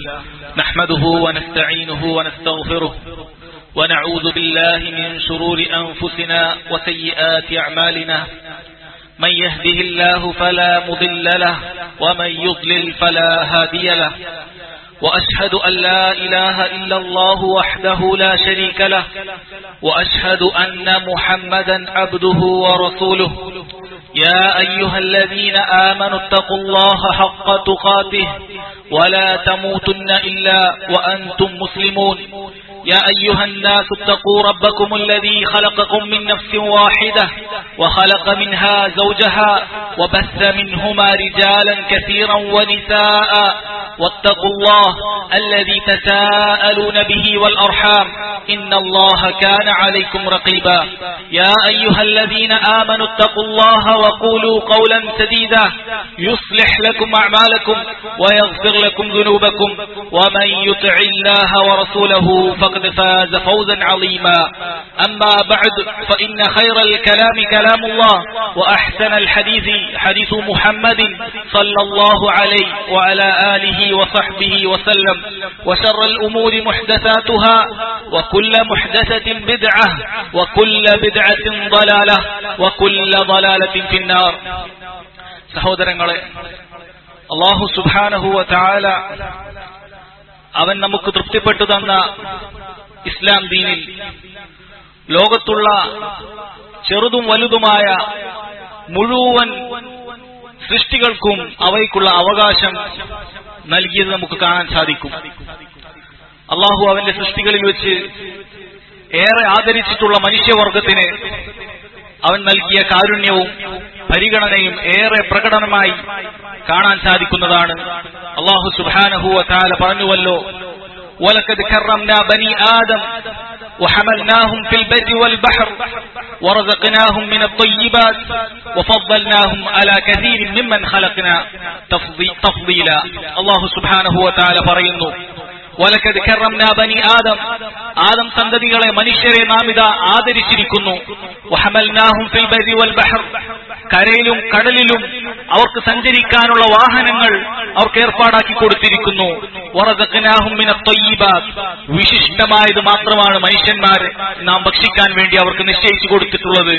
نحمده ونستعينه ونستغفره ونعوذ بالله من شرور أنفسنا وسيئات أعمالنا من يهده الله فلا مضل له ومن يضلل فلا هادي له وأشهد أن لا إله إلا الله وحده لا شريك له وأشهد أن محمدا عبده ورسوله يا أيها الذين آمنوا اتقوا الله حق تقاته ولا تموتن إلا وأنتم مسلمون يا أيها الناس اتقوا ربكم الذي خلقكم من نفس واحدة وخلق منها زوجها وبث منهما رجالا كثيرا ونساء واتقوا الله الذي تساءلون به والأرحام إن الله كان عليكم رقيبا يا أيها الذين آمنوا اتقوا الله وقولوا قولا سديدا يصلح لكم أعمالكم ويغفر لكم ذنوبكم ومن يطع الله ورسوله فقد فاز فوزا عظيما أما بعد فإن خير الكلام كلام الله وأحسن الحديث حديث محمد صلى الله عليه وعلى آله وصحبه وسلم وشر الأمور محدثاتها وكل محدثة بدعة وكل بدعة ضلالة وكل ضلالة في النار സഹോദരങ്ങളെ അള്ളാഹു സുബാനഹുവ ചാല അവൻ നമുക്ക് തൃപ്തിപ്പെട്ടു തന്ന ഇസ്ലാം ദീനിൽ ലോകത്തുള്ള ചെറുതും വലുതുമായ മുഴുവൻ സൃഷ്ടികൾക്കും അവയ്ക്കുള്ള അവകാശം നൽകിയത് നമുക്ക് കാണാൻ സാധിക്കും അള്ളാഹു അവന്റെ സൃഷ്ടികളിൽ വെച്ച് ഏറെ ആദരിച്ചിട്ടുള്ള മനുഷ്യവർഗത്തിന് അവൻ നൽകിയ കാരുണ്യവും പരിഗണനയും ഏറെ പ്രകടനമായി കാണാൻ സാധിക്കുന്നതാണ് അള്ളാഹു സുബാനഹുവ താല പറഞ്ഞുവല്ലോ ولقد كرمنا بني آدم وحملناهم في البر والبحر ورزقناهم من الطيبات وفضلناهم على كثير ممن خلقنا تفضيلا الله سبحانه وتعالى പറയുന്നു വലക്കത് കറംന ബനി ആദം ആദം സന്തതികളെ മനുഷ്യരെ നാം ഇതാ ആദരിച്ചിരിക്കുന്നു കരയിലും കടലിലും അവർക്ക് സഞ്ചരിക്കാനുള്ള വാഹനങ്ങൾ അവർക്ക് ഏർപ്പാടാക്കി കൊടുത്തിരിക്കുന്നു വിശിഷ്ടമായത് മാത്രമാണ് മനുഷ്യന്മാരെ നാം ഭക്ഷിക്കാൻ വേണ്ടി അവർക്ക് നിശ്ചയിച്ചു കൊടുത്തിട്ടുള്ളത്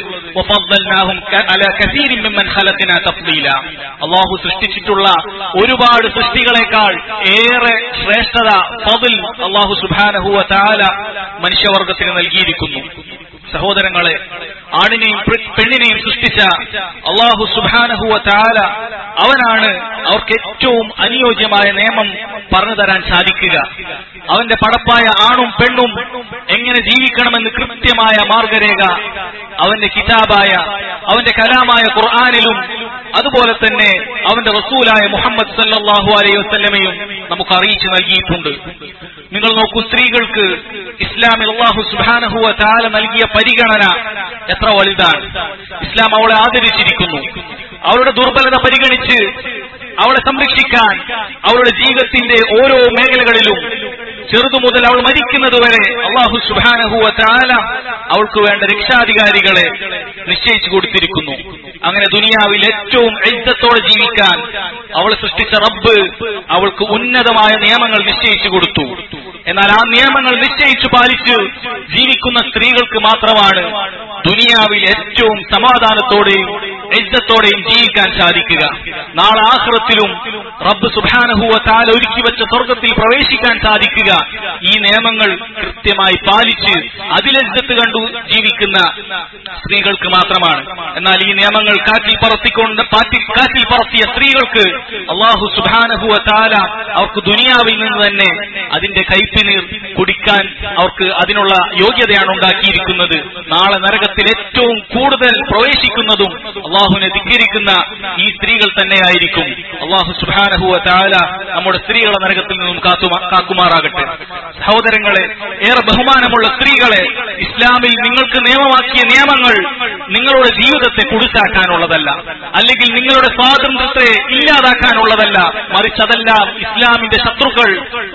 അള്ളാഹു സൃഷ്ടിച്ചിട്ടുള്ള ഒരുപാട് സൃഷ്ടികളെക്കാൾ ഏറെ ശ്രേഷ്ഠത ഫതിൽ അള്ളാഹു സുബാനഹുവ താല മനുഷ്യവർഗത്തിന് നൽകിയിരിക്കുന്നു സഹോദരങ്ങളെ ആണിനെയും പെണ്ണിനെയും സൃഷ്ടിച്ച അള്ളാഹു സുബാനഹുവ താല അവനാണ് അവർക്ക് ഏറ്റവും അനുയോജ്യമായ നിയമം പറഞ്ഞു തരാൻ സാധിക്കുക അവന്റെ പടപ്പായ ആണും പെണ്ണും എങ്ങനെ ജീവിക്കണമെന്ന് കൃത്യമായ മാർഗരേഖ അവന്റെ കിതാബായ അവന്റെ കലാമായ ഖുർആാനിലും അതുപോലെ തന്നെ അവന്റെ റസൂലായ മുഹമ്മദ് സല്ലാഹു അലൈഹി വസ്ല്ലമയും നമുക്ക് അറിയിച്ചു നൽകിയിട്ടുണ്ട് നിങ്ങൾ നോക്കൂ സ്ത്രീകൾക്ക് ഇസ്ലാമിൽ അള്ളാഹു സുബാനഹുവ താല നൽകിയ പരിഗണന എത്ര വലുതാണ് ഇസ്ലാം അവളെ ആദരിച്ചിരിക്കുന്നു അവളുടെ ദുർബലത പരിഗണിച്ച് അവളെ സംരക്ഷിക്കാൻ അവളുടെ ജീവിതത്തിന്റെ ഓരോ മേഖലകളിലും ചെറുതു മുതൽ അവൾ മരിക്കുന്നതുവരെ അള്ളാഹു സുബാനഹുവ താല അവൾക്ക് വേണ്ട രക്ഷാധികാരികളെ നിശ്ചയിച്ചു കൊടുത്തിരിക്കുന്നു അങ്ങനെ ദുനിയാവിൽ ഏറ്റവും എഴുത്തത്തോടെ ജീവിക്കാൻ അവൾ സൃഷ്ടിച്ച റബ്ബ് അവൾക്ക് ഉന്നതമായ നിയമങ്ങൾ നിശ്ചയിച്ചു കൊടുത്തു എന്നാൽ ആ നിയമങ്ങൾ നിശ്ചയിച്ചു പാലിച്ച് ജീവിക്കുന്ന സ്ത്രീകൾക്ക് മാത്രമാണ് ദുനിയാവിൽ ഏറ്റവും സമാധാനത്തോടെയും എജ്ജത്തോടെയും ജീവിക്കാൻ സാധിക്കുക നാളെ ആഹ്റത്തിലും റബ്ബ് സുബാനഹുവ താല ഒരുക്കി വെച്ച സ്വർഗത്തിൽ പ്രവേശിക്കാൻ സാധിക്കുക ഈ നിയമങ്ങൾ കൃത്യമായി പാലിച്ച് അതിലെജ്ജത്ത് കണ്ടു ജീവിക്കുന്ന സ്ത്രീകൾക്ക് മാത്രമാണ് എന്നാൽ ഈ നിയമങ്ങൾ കാറ്റിൽ പറത്തിക്കൊണ്ട് കാറ്റിൽ പറത്തിയ സ്ത്രീകൾക്ക് അള്ളാഹു സുബാനഹുവ താല അവർക്ക് ദുനിയാവിൽ നിന്ന് തന്നെ അതിന്റെ കൈപ്പിനീർ കുടിക്കാൻ അവർക്ക് അതിനുള്ള യോഗ്യതയാണ് ഉണ്ടാക്കിയിരിക്കുന്നത് നാളെ നരകത്തിൽ ഏറ്റവും കൂടുതൽ പ്രവേശിക്കുന്നതും അള്ളാഹുവിനെ ധിക്കരിക്കുന്ന ഈ സ്ത്രീകൾ തന്നെയായിരിക്കും അള്ളാഹു സുബാനഹുവ താല നമ്മുടെ സ്ത്രീകളെ നരകത്തിൽ നിന്നും കാക്കുമാറാകട്ടെ സഹോദരങ്ങളെ ഏറെ ബഹുമാനമുള്ള സ്ത്രീകളെ ഇസ്ലാമിൽ നിങ്ങൾക്ക് നിയമമാക്കിയ നിയമങ്ങൾ നിങ്ങളുടെ ജീവിതത്തെ കുടിച്ചാക്കാനുള്ളതല്ല അല്ലെങ്കിൽ നിങ്ങളുടെ സ്വാതന്ത്ര്യത്തെ ഇല്ലാതാക്കാനുള്ളതല്ല മറിച്ച് അതെല്ലാം ഇസ്ലാമിന്റെ ശത്രുക്കൾ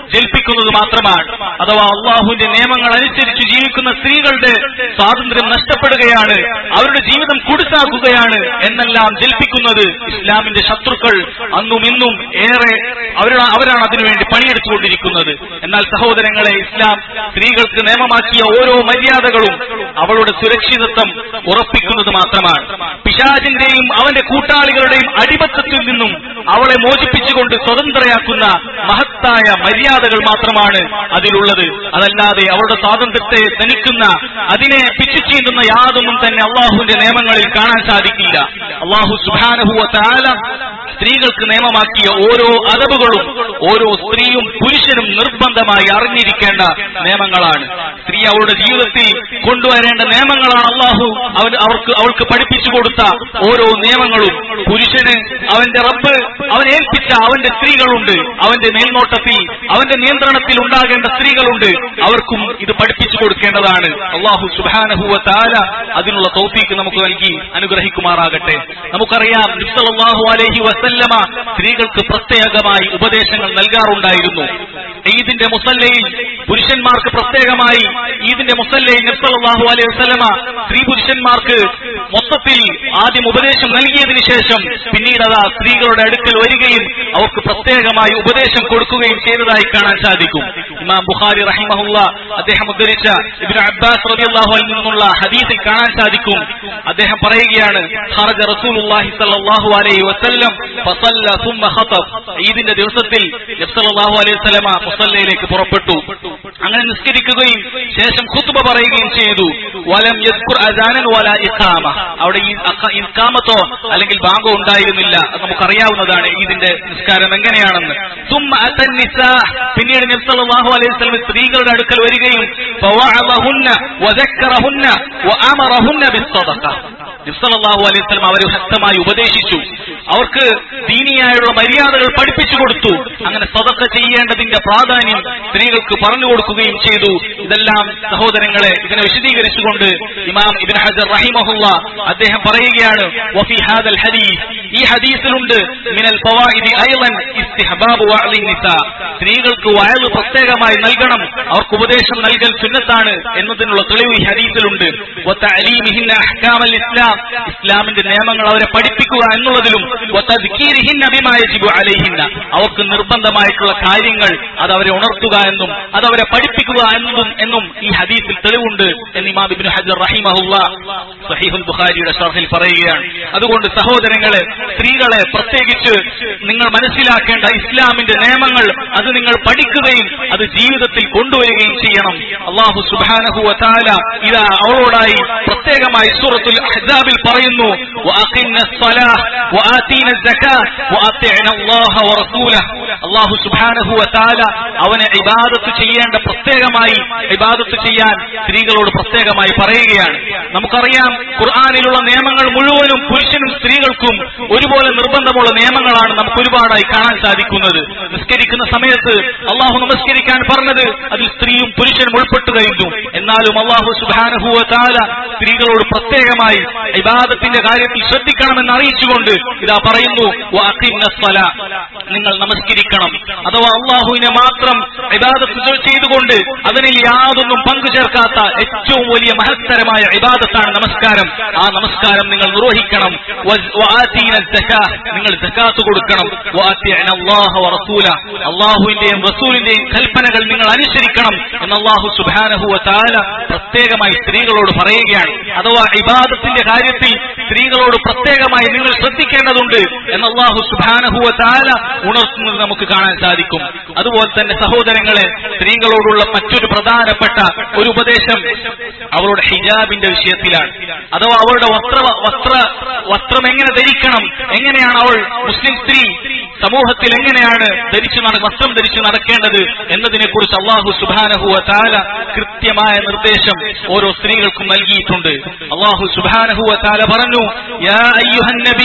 ജൽപ്പിക്കുന്നത് മാത്രമാണ് അഥവാ അള്ളാഹുവിന്റെ നിയമങ്ങൾ അനുസരിച്ച് ജീവിക്കുന്ന സ്ത്രീകളുടെ സ്വാതന്ത്ര്യം നഷ്ടപ്പെടുകയാണ് അവരുടെ ജീവിതം കുടുസാക്കുകയാണ് എന്നെല്ലാം ജൽപ്പിക്കുന്നത് ഇസ്ലാമിന്റെ ശത്രുക്കൾ അന്നും ഇന്നും ഏറെ അവരാണ് അവരാണ് അതിനുവേണ്ടി പണിയെടുത്തുകൊണ്ടിരിക്കുന്നത് എന്നാൽ സഹോദരങ്ങളെ ഇസ്ലാം സ്ത്രീകൾക്ക് നിയമമാക്കിയ ഓരോ മര്യാദകളും അവളുടെ സുരക്ഷിതത്വം ഉറപ്പിക്കുന്നത് മാത്രമാണ് പിശാചിന്റെയും അവന്റെ കൂട്ടാളികളുടെയും അടിമത്തത്തിൽ നിന്നും അവളെ മോചിപ്പിച്ചുകൊണ്ട് സ്വതന്ത്രയാക്കുന്ന മഹത്തായ മര്യാദകൾ മാത്രമാണ് അതിലുള്ളത് അതല്ലാതെ അവളുടെ സ്വാതന്ത്ര്യത്തെ ധനിക്കുന്ന അതിനെ പിച്ചുചീന്തുന്ന യാതൊന്നും തന്നെ അള്ളാഹുവിന്റെ നിയമങ്ങളിൽ കാണാൻ സാധിക്കില്ല അള്ളാഹു സുബാനഹുവ താല സ്ത്രീകൾക്ക് നിയമമാക്കിയ ഓരോ അതവുകളും ഓരോ സ്ത്രീയും പുരുഷനും നിർബന്ധമായി അറിഞ്ഞിരിക്കേണ്ട നിയമങ്ങളാണ് സ്ത്രീ അവളുടെ ജീവിതത്തിൽ കൊണ്ടുവരേണ്ട നിയമങ്ങളാണ് അള്ളാഹു അവൻ അവർക്ക് അവൾക്ക് പഠിപ്പിച്ചു കൊടുത്ത ഓരോ നിയമങ്ങളും പുരുഷന് അവന്റെ റബ്ബ് അവൻ ഏൽപ്പിച്ച അവന്റെ സ്ത്രീകളുണ്ട് അവന്റെ മേൽനോട്ടത്തിൽ അവന്റെ നിയന്ത്രണത്തിൽ ഉണ്ടാകേണ്ട സ്ത്രീകളുണ്ട് അവർക്കും ഇത് പഠിപ്പിച്ചു കൊടുക്കേണ്ടതാണ് അള്ളാഹു സുബാനഹുവ താല അതിനുള്ള തൗഫീക്ക് നമുക്ക് നൽകി അനുഗ്രഹിക്കുമാറാകട്ടെ നമുക്കറിയാം നിസ്സലാഹു അലൈഹി വസല്ലമ സ്ത്രീകൾക്ക് പ്രത്യേകമായി ഉപദേശങ്ങൾ നൽകാറുണ്ടായിരുന്നു ഈദിന്റെ മുസല്ലയിൽ പുരുഷന്മാർക്ക് പ്രത്യേകമായി ഈദിന്റെ മുസല്ലയിൽ നിസ്സലാഹു അലൈഹി വസല്ലമ സ്ത്രീ പുരുഷന്മാർക്ക് മൊത്തത്തിൽ ആദ്യം ഉപദേശം നൽകിയതിനു ശേഷം പിന്നീട് അതാ സ്ത്രീകളുടെ അടുക്കൽ വരികയും അവർക്ക് പ്രത്യേകമായി ഉപദേശം കൊടുക്കുകയും ചെയ്തതായി കാണാൻ സാധിക്കും ഇമാം ബുഖാരി റഹിമഹുല്ല അദ്ദേഹം ഉദ്ധരിച്ച ഇബ്നു അബ്ബാസ് റളിയല്ലാഹു അൻഹു നിന്നുള്ള ഹദീസിൽ കാണാൻ സാധിക്കും അദ്ദേഹം പറയുകയാണ് ഖറജ റസൂലുള്ളാഹി സ്വല്ലല്ലാഹു അലൈഹി വസല്ലം ഫസല്ല സുമ്മ ഖതബ് ഈദിന്റെ ദിവസത്തിൽ നബി സല്ലല്ലാഹു അലൈഹി വസല്ലമ മുസല്ലയിലേക്ക് പുറപ്പെട്ടു അങ്ങനെ നിസ്കരിക്കുകയും ശേഷം ഖുത്ബ പറയുകയും ചെയ്തു വലം യസ്കുർ അസാനൻ വല ഇഖാമ അവിടെ ഈ അഖ- ഇഖാമത്തോ അല്ലെങ്കിൽ ബാങ്കോ ഉണ്ടായിരുന്നില്ല അത് നമുക്കറിയാവുന്നതാണ് ഈദിന്റെ നിസ്കാരം എങ്ങനെയാണെന്ന് സുമ്മ അതൻ നിസാ പിന്നീട് നബി സല്ലല്ലാഹു അലൈഹി വസല്ലം സ്ത്രീകളുടെ അടുക്കൽ വരികയും ഫവഅദഹുന്ന വദക്കറഹുന്ന വഅമറഹുന്ന ബിസ്സദഖ നബി സല്ലല്ലാഹു അലൈഹി വസല്ലം അവരെ ശക്തമായി ഉപദേശിച്ചു അവർക്ക് ദീനിയായുള്ള മര്യാദകൾ പഠിപ്പിച്ചു കൊടുത്തു അങ്ങനെ സദക്ക ചെയ്യേണ്ടതിന്റെ പ്രാധാന്യം സ്ത്രീകൾക്ക് പറഞ്ഞു കൊടുക്കുകയും ചെയ്തു ഇതെല്ലാം സഹോദരങ്ങളെ ഇതിനെ വിശദീകരിച്ചുകൊണ്ട് ഇമാം ഇബ്നു ഹജർ റഹിമഹുല്ല അദ്ദേഹം പറയുകയാണ് വഫി ഹാദൽ ഹദീസ് ഈ ഹദീസിലുണ്ട് മിനൽ ഫവായിദി അയ്ളൻ ഇസ്തിഹബാബു വഅലി നിസാ സ്ത്രീകൾക്ക് വയല് പ്രത്യേകമായി നൽകണം അവർക്ക് ഉപദേശം നൽകൽ സുന്നത്താണ് എന്നതിനുള്ള തെളിവ് ഈ ഹദീസിലുണ്ട് വതഅലീമിഹിന്ന അഹ്കാമൽ ഇസ്ലാം ഇസ്ലാമിന്റെ നിയമങ്ങൾ അവരെ പഠിപ്പിക്കുക എന്നുള്ളതിലും വതദ്കീരിഹിന്ന ബിമാ യജിബു അലൈഹിന്ന അവർക്ക് നിർബന്ധമായിട്ടുള്ള കാര്യങ്ങൾ അത് അവരെ ഉണർത്തുക എന്നും അത് അവരെ പഠിപ്പിക്കുക എന്നതും എന്നും ഈ ഹദീസിൽ തെളിവുണ്ട് എന്ന് ഇമാം ഇബ്നു ഹജർ റഹിമഹുല്ല സഹീഹുൽ ബുഖാരിയുടെ ഷർഹിൽ പറയുകയാണ് അതുകൊണ്ട് സഹോദരങ്ങളെ സ്ത്രീകളെ പ്രത്യേകിച്ച് നിങ്ങൾ മനസ്സിലാക്കേണ്ട ഇസ്ലാമിന്റെ നിയമങ്ങൾ അത് നിങ്ങൾ പഠിക്കുകയും അത് ജീവിതത്തിൽ കൊണ്ടുവരികയും ചെയ്യണം അള്ളാഹു സുബാനഹു വതാല ഇതാ അവളോടായി പ്രത്യേകമായി സൂറത്തുൽ അഹ്സാബിൽ പറയുന്നു وأقمنا الصلاة وآتينا الزكاة وأطعنا الله ورسوله അള്ളാഹു സുബാനഹു വതാല അവനെ ഇബാദത്ത് ചെയ്യേണ്ട പ്രത്യേകമായി ഇബാദത്ത് ചെയ്യാൻ സ്ത്രീകളോട് പ്രത്യേകമായി പറയുകയാണ് നമുക്കറിയാം ഖുർആാനിലുള്ള നിയമങ്ങൾ മുഴുവനും പുരുഷനും സ്ത്രീകൾക്കും ഒരുപോലെ നിർബന്ധമുള്ള നിയമങ്ങളാണ് നമുക്ക് ഒരുപാടായി കാണാൻ സാധിക്കുന്നത് നിസ്കരിക്കുന്ന സമയത്ത് അള്ളാഹു നമസ്കരിക്കാൻ പറഞ്ഞത് അതിൽ സ്ത്രീയും പുരുഷനും ഉൾപ്പെട്ടു കഴിഞ്ഞു എന്നാലും അള്ളാഹു സുബാനഹുവ താല സ്ത്രീകളോട് പ്രത്യേകമായി ഇബാദത്തിന്റെ കാര്യത്തിൽ ശ്രദ്ധിക്കണമെന്ന് അറിയിച്ചുകൊണ്ട് ഇതാ പറയുന്നു "വഅഖിമ്ന സ്വലാ." നിങ്ങൾ നമസ്കരിക്കണം അഥവാ അള്ളാഹുവിനെ മാത്രം ഇബാദത്ത് ചെയ്തുകൊണ്ട് അതിനിൽ യാതൊന്നും പങ്കു ചേർക്കാത്ത ഏറ്റവും വലിയ മഹത്തരമായ ഇബാദത്താണ് നമസ്കാരം ആ നമസ്കാരം നിങ്ങൾ നിർവഹിക്കണം വ- വആതീന സക്കാ. നിങ്ങൾ സക്കാത്ത് കൊടുക്കണം വആതിഅന അല്ലാഹ വറസൂല. അള്ളാഹുവിന്റെയും റസൂലിന്റെയും കൽപ്പനകൾ നിങ്ങൾ അനുസരിക്കണം എന്ന് അള്ളാഹു സുബാനഹു താല പ്രത്യേകമായി സ്ത്രീകളോട് പറയുകയാണ് അഥവാ ഇബാദത്തിന്റെ കാര്യത്തിൽ സ്ത്രീകളോട് പ്രത്യേകമായി നിങ്ങൾ ശ്രദ്ധിക്കേണ്ടതുണ്ട് എന്ന് അള്ളാഹു സുബാനഹുവ താല ഉണർത്തുന്നത് നമുക്ക് കാണാൻ സാധിക്കും അതുപോലെ തന്നെ സഹോദരങ്ങളെ സ്ത്രീകളോടുള്ള മറ്റൊരു പ്രധാനപ്പെട്ട ഒരു ഉപദേശം അവളുടെ ഹിജാബിന്റെ വിഷയത്തിലാണ് അഥവാ അവളുടെ വസ്ത്ര വസ്ത്ര വസ്ത്രം എങ്ങനെ ധരിക്കണം എങ്ങനെയാണ് അവൾ മുസ്ലിം സ്ത്രീ സമൂഹത്തിൽ എങ്ങനെയാണ് ധരിച്ചു നട വസ്ത്രം ധരിച്ചു നടക്കേണ്ടത് എന്നതിനെ കുറിച്ച് അള്ളാഹു സുബാനഹുവ താല കൃത്യമായ നിർദ്ദേശം ഓരോ സ്ത്രീകൾക്കും നൽകിയിട്ടുണ്ട് അള്ളാഹു സുബാനഹുവ താല പറഞ്ഞു യാ അയ്യുഹൻ നബി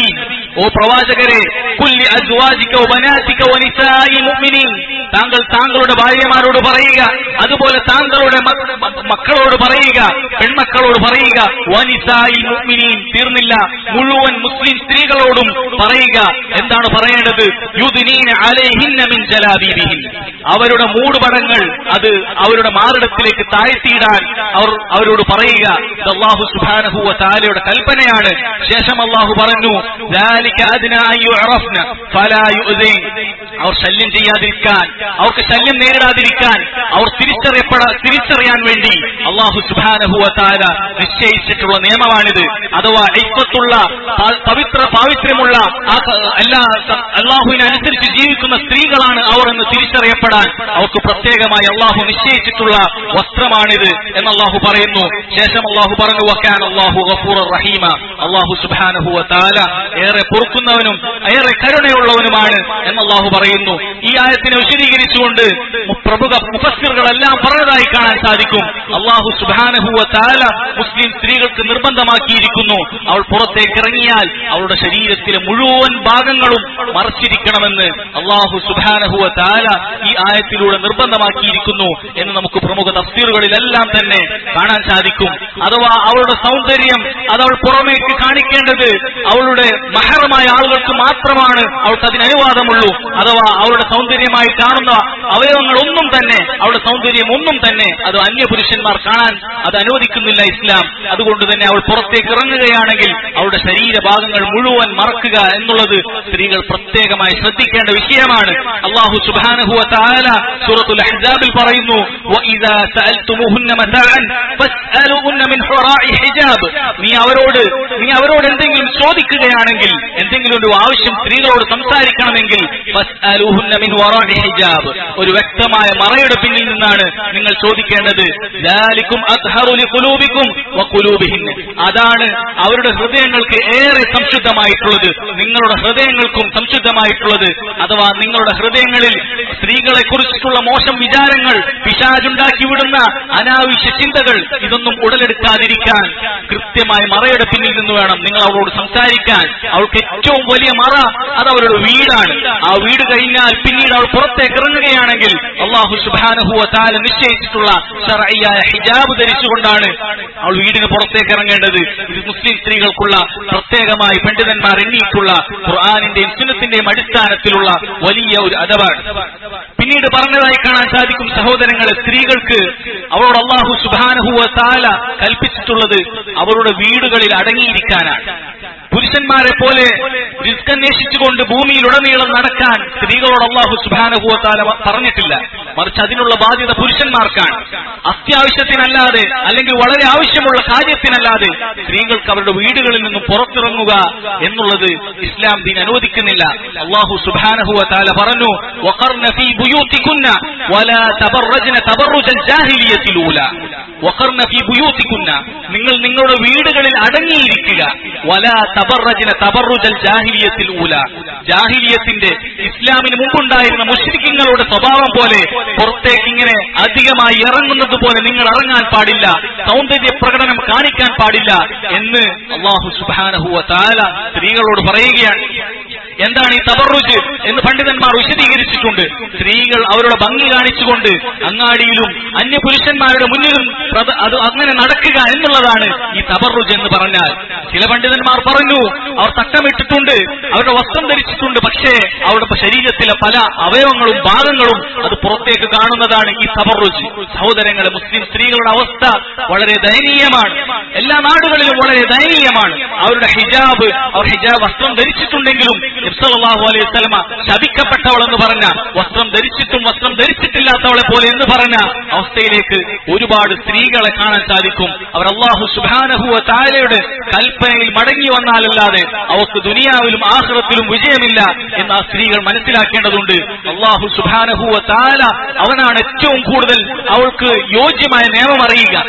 ഓ പ്രവാചകരെ കുല്ലി അസ്വാജിക വനാതിക വനിസായി മുഅ്മിനീൻ താങ്കൾ താങ്കളുടെ ഭാര്യമാരോട് പറയുക അതുപോലെ താങ്കളുടെ മ- മ- മക്കളോട് പറയുക പെൺമക്കളോട് പറയുക വനിസായി മുഅ്മിനീൻ തീർന്നില്ല മുഴുവൻ മുസ്ലിം സ്ത്രീകളോടും പറയുക എന്താണ് പറയേണ്ടത് യുദ്നീന അലൈഹിന്ന മിൻ ജലാബീബിഹിൻ അവരുടെ മൂടുപടങ്ങൾ അത് അവരുടെ മാറിടത്തിലേക്ക് താഴ്ത്തിയിടാൻ അവർ അവരോട് പറയുക ഇത് അല്ലാഹു സുബ്ഹാനഹു വ തആലയുടെ കൽപ്പനയാണ് ശേഷം അല്ലാഹു പറഞ്ഞു ذَلِكَ أَدْنَىٰ أَن يُعْرَفْنَ فَلَا يُؤْذَيْنَ അവർ ശല്യം ചെയ്യാതിരിക്കാൻ അവർക്ക് ശല്യം നേരിടാതിരിക്കാൻ അവർ തിരിച്ചറിയപ്പെട തിരിച്ചറിയാൻ വേണ്ടി അള്ളാഹു സുബ്ഹാനഹു വ തആല നിശ്ചയിച്ചിട്ടുള്ള നിയമമാണിത് അഥവാ ഐക്വത്തുള്ള പ- പവിത്ര പാവിത്ര്യമുള്ള ആ ക- എല്ലാ സ- അള്ളാഹുവിനെ അനുസരിച്ച് ജീവിക്കുന്ന സ്ത്രീകളാണ് അവർ എന്ന് തിരിച്ചറിയപ്പെടാൻ അവർക്ക് പ്രത്യേകമായി അള്ളാഹു നിശ്ചയിച്ചിട്ടുള്ള വസ്ത്രമാണിത് എന്ന് അള്ളാഹു പറയുന്നു ശേഷം അള്ളാഹു പറഞ്ഞു വക്കാൻ അള്ളാഹു ഗഫൂർ റഹീമ അള്ളാഹു സുബ്ഹാനഹു വ തആല ഏറെ പൊറുക്കുന്നവനും ഏറെ കരുണയുള്ളവനുമാണ് എന്ന് അള്ളാഹു പറയുന്നു ഈ ആയത്തിനെ വിശദീകരിച്ചുകൊണ്ട് മു- പ്രമുഖ മുഫസ്സിറുകളെല്ലാം പറഞ്ഞതായി കാണാൻ സാധിക്കും അള്ളാഹു സുബ്ഹാനഹു വ തആല മുസ്ലിം സ്ത്രീകൾക്ക് നിർബന്ധമാക്കിയിരിക്കുന്നു അവൾ പുറത്തേക്ക് ഇറങ്ങിയാൽ അവളുടെ ശരീരത്തിലെ മുഴുവൻ ഭാഗങ്ങളും മറച്ചിരിക്കണമെന്ന് അള്ളാഹു സുബ്ഹാനഹു വ തആല ഈ ആയത്തിലൂടെ നിർബന്ധമാക്കിയിരിക്കുന്നു എന്ന് നമുക്ക് പ്രമുഖ തഫ്സീറുകളിലെല്ലാം തന്നെ കാണാൻ സാധിക്കും അഥവാ അവളുടെ സൗന്ദര്യം അത് അവൾ പുറമേക്ക് കാണിക്കേണ്ടത് അവളുടെ മഹറമായ ആളുകൾക്ക് മാത്രമാണ് അവൾക്ക് അതിന് അനുവാദമുള്ളൂ അഥവാ അവളുടെ സൗന്ദര്യമായി കാണുന്ന അവയവങ്ങളൊന്നും തന്നെ അവളുടെ സൗന്ദര്യം ഒന്നും തന്നെ അത് അന്യപുരുഷന്മാർ കാണാൻ അത് അനുവദിക്കുന്നില്ല ഇസ്ലാം അതുകൊണ്ട് തന്നെ അവൾ പുറത്തേക്ക് ഇറങ്ങുകയാണെങ്കിൽ അവളുടെ ശരീരഭാഗങ്ങൾ മുഴുവൻ മറക്കുക എന്നുള്ളത് സ്ത്രീകൾ പ്രത്യേകമായി ശ്രദ്ധിക്കേണ്ട വിഷയമാണ് അള്ളാഹു സുബ്ഹാനഹു വ തആല സൂറത്തുൽ അഹ്സാബിൽ പറയുന്നു വഇദാ സഅൽതുമുഹുന്ന മതാഅൻ ഫസ്അലുഹുന്ന മിൻ ഹുറാഇ ഹിജാബ് നീ അവരോട് നീ അവരോട് എന്തെങ്കിലും ചോദിക്കുകയാണെങ്കിൽ എന്തെങ്കിലും ഒരു ആവശ്യം സ്ത്രീകളോട് സംസാരിക്കണമെങ്കിൽ ഫസ്അലുഹുന്ന മിൻ വറാഇ ഹിജാബ് ഒരു വ്യക്തമായ മറയുടെ പിന്നിൽ നിന്നാണ് നിങ്ങൾ ചോദിക്കേണ്ടത് ലാലിക്കും അദ്ഹറു ലിഖുലൂബിക്കും വഖുലൂബിഹിൻ അതാണ് അവരുടെ ഹൃദയങ്ങൾക്ക് ഏറെ സംശുദ്ധമായിട്ടുള്ളത് നിങ്ങളുടെ ഹൃദയങ്ങൾക്കും സംശുദ്ധമായിട്ടുള്ളത് അഥവാ നിങ്ങളുടെ ഹൃദയങ്ങളിൽ സ്ത്രീകളെ കുറിച്ചിട്ടുള്ള മോശം വിചാരങ്ങൾ പിശാചുണ്ടാക്കി വിടുന്ന അനാവശ്യ ചിന്തകൾ ഇതൊന്നും ഉടലെടുക്കാതിരിക്കാൻ കൃത്യമായ മറയുടെ പിന്നിൽ നിന്ന് വേണം നിങ്ങൾ അവളോട് സംസാരിക്കാൻ അവൾക്ക് ഏറ്റവും വലിയ മറ അത് അവരുടെ വീടാണ് ആ വീട് കഴിഞ്ഞാൽ പിന്നീട് അവൾ പുറത്തേക്ക് ഇറങ്ങുകയാണെങ്കിൽ അള്ളാഹു സുബാനഹുവ താല നിശ്ചയിച്ചിട്ടുള്ള ഷറയ്യായ ഹിജാബ് ധരിച്ചുകൊണ്ടാണ് അവൾ വീടിന് പുറത്തേക്ക് ഇറങ്ങേണ്ടത് ഇത് മുസ്ലിം സ്ത്രീകൾക്കുള്ള പ്രത്യേകമായി പണ്ഡിതന്മാർ എണ്ണിയിട്ടുള്ള ഖുർആാനിന്റെയും സുന്നത്തിന്റെയും അടിസ്ഥാനത്തിലുള്ള വലിയ ഒരു അഥവാണ് പിന്നീട് പറഞ്ഞതായി കാണാൻ സാധിക്കും സഹോദരങ്ങളെ സ്ത്രീകൾക്ക് അവരോട് അള്ളാഹു സുബാനഹുവ താല കൽപ്പിച്ചിട്ടുള്ളത് അവരുടെ വീടുകളിൽ അടങ്ങിയിരിക്കാനാണ് പുരുഷന്മാരെ പോലെ റിസ്ക് അന്വേഷിച്ചുകൊണ്ട് ഭൂമിയിലുടനീളം നടക്കാൻ സ്ത്രീകളോട് അള്ളാഹു സുബാനഹുവത്താല പറഞ്ഞിട്ടില്ല മറിച്ച് അതിനുള്ള ബാധ്യത പുരുഷന്മാർക്കാണ് അത്യാവശ്യത്തിനല്ലാതെ അല്ലെങ്കിൽ വളരെ ആവശ്യമുള്ള കാര്യത്തിനല്ലാതെ സ്ത്രീകൾക്ക് അവരുടെ വീടുകളിൽ നിന്നും പുറത്തിറങ്ങുക എന്നുള്ളത് ഇസ്ലാം ദീൻ അനുവദിക്കുന്നില്ല അള്ളാഹു സുബാനഹുവത്താല പറഞ്ഞു وقرن في بيوتكن ولا تبرجن تبرج الجاهلية الأولى وقرن في بيوتكن നിങ്ങൾ നിങ്ങളുടെ വീടുകളിൽ അടങ്ങിയിരിക്കുക വല തബറജന തബറുജൽ ജാഹിലിയത്തിൽ ഊല ജാഹിലിയത്തിന്റെ ഇസ്ലാമിന് മുമ്പുണ്ടായിരുന്ന മുസ്ലിങ്ങളുടെ സ്വഭാവം പോലെ പുറത്തേക്ക് ഇങ്ങനെ അധികമായി ഇറങ്ങുന്നത് പോലെ നിങ്ങൾ ഇറങ്ങാൻ പാടില്ല സൗന്ദര്യ പ്രകടനം കാണിക്കാൻ പാടില്ല എന്ന് അള്ളാഹു സുബാനഹുവ താല സ്ത്രീകളോട് പറയുകയാണ് എന്താണ് ഈ തബറുജ് എന്ന് പണ്ഡിതന്മാർ വിശദീകരിച്ചിട്ടുണ്ട് സ്ത്രീകൾ അവരുടെ ഭംഗി കാണിച്ചുകൊണ്ട് അങ്ങാടിയിലും അന്യപുരുഷന്മാരുടെ മുന്നിലും പ്രത- അത് അങ്ങനെ നടക്കുക എന്നുള്ളതാണ് ഈ തബറുജ് എന്ന് പറഞ്ഞാൽ ചില പണ്ഡിതന്മാർ പറഞ്ഞു അവർ തട്ടമിട്ടിട്ടുണ്ട് അവരുടെ വസ്ത്രം ധരിച്ചിട്ടുണ്ട് പക്ഷേ അവരുടെ ശരീരത്തിലെ പല അവയവങ്ങളും ഭാഗങ്ങളും അത് പുറത്തേക്ക് കാണുന്നതാണ് ഈ തബറുജ് സഹോദരങ്ങളെ മുസ്ലിം സ്ത്രീകളുടെ അവസ്ഥ വളരെ ദയനീയമാണ് എല്ലാ നാടുകളിലും വളരെ ദയനീയമാണ് അവരുടെ ഹിജാബ് അവർ ഹിജാബ് വസ്ത്രം ധരിച്ചിട്ടുണ്ടെങ്കിലും നബ്സല്ലാഹു അലൈഹി സ്വലമ ശപിക്കപ്പെട്ടവൾ എന്ന് പറഞ്ഞ വസ്ത്രം ധരിച്ചിട്ടും വസ്ത്രം ധരിച്ചിട്ടില്ലാത്തവളെ പോലെ എന്ന് പറഞ്ഞ അവസ്ഥയിലേക്ക് ഒരുപാട് സ്ത്രീകളെ കാണാൻ സാധിക്കും അവർ അള്ളാഹു സുബാനഹുവ താലയുടെ കൽപ്പനയിൽ മടങ്ങി വന്നാലല്ലാതെ അവർക്ക് ദുനിയാവിലും ആഹ്റത്തിലും വിജയമില്ല എന്ന് ആ സ്ത്രീകൾ മനസ്സിലാക്കേണ്ടതുണ്ട് അള്ളാഹു സുബാനഹുവ താല അവനാണ് ഏറ്റവും കൂടുതൽ അവൾക്ക് യോജ്യമായ നിയമം അറിയുക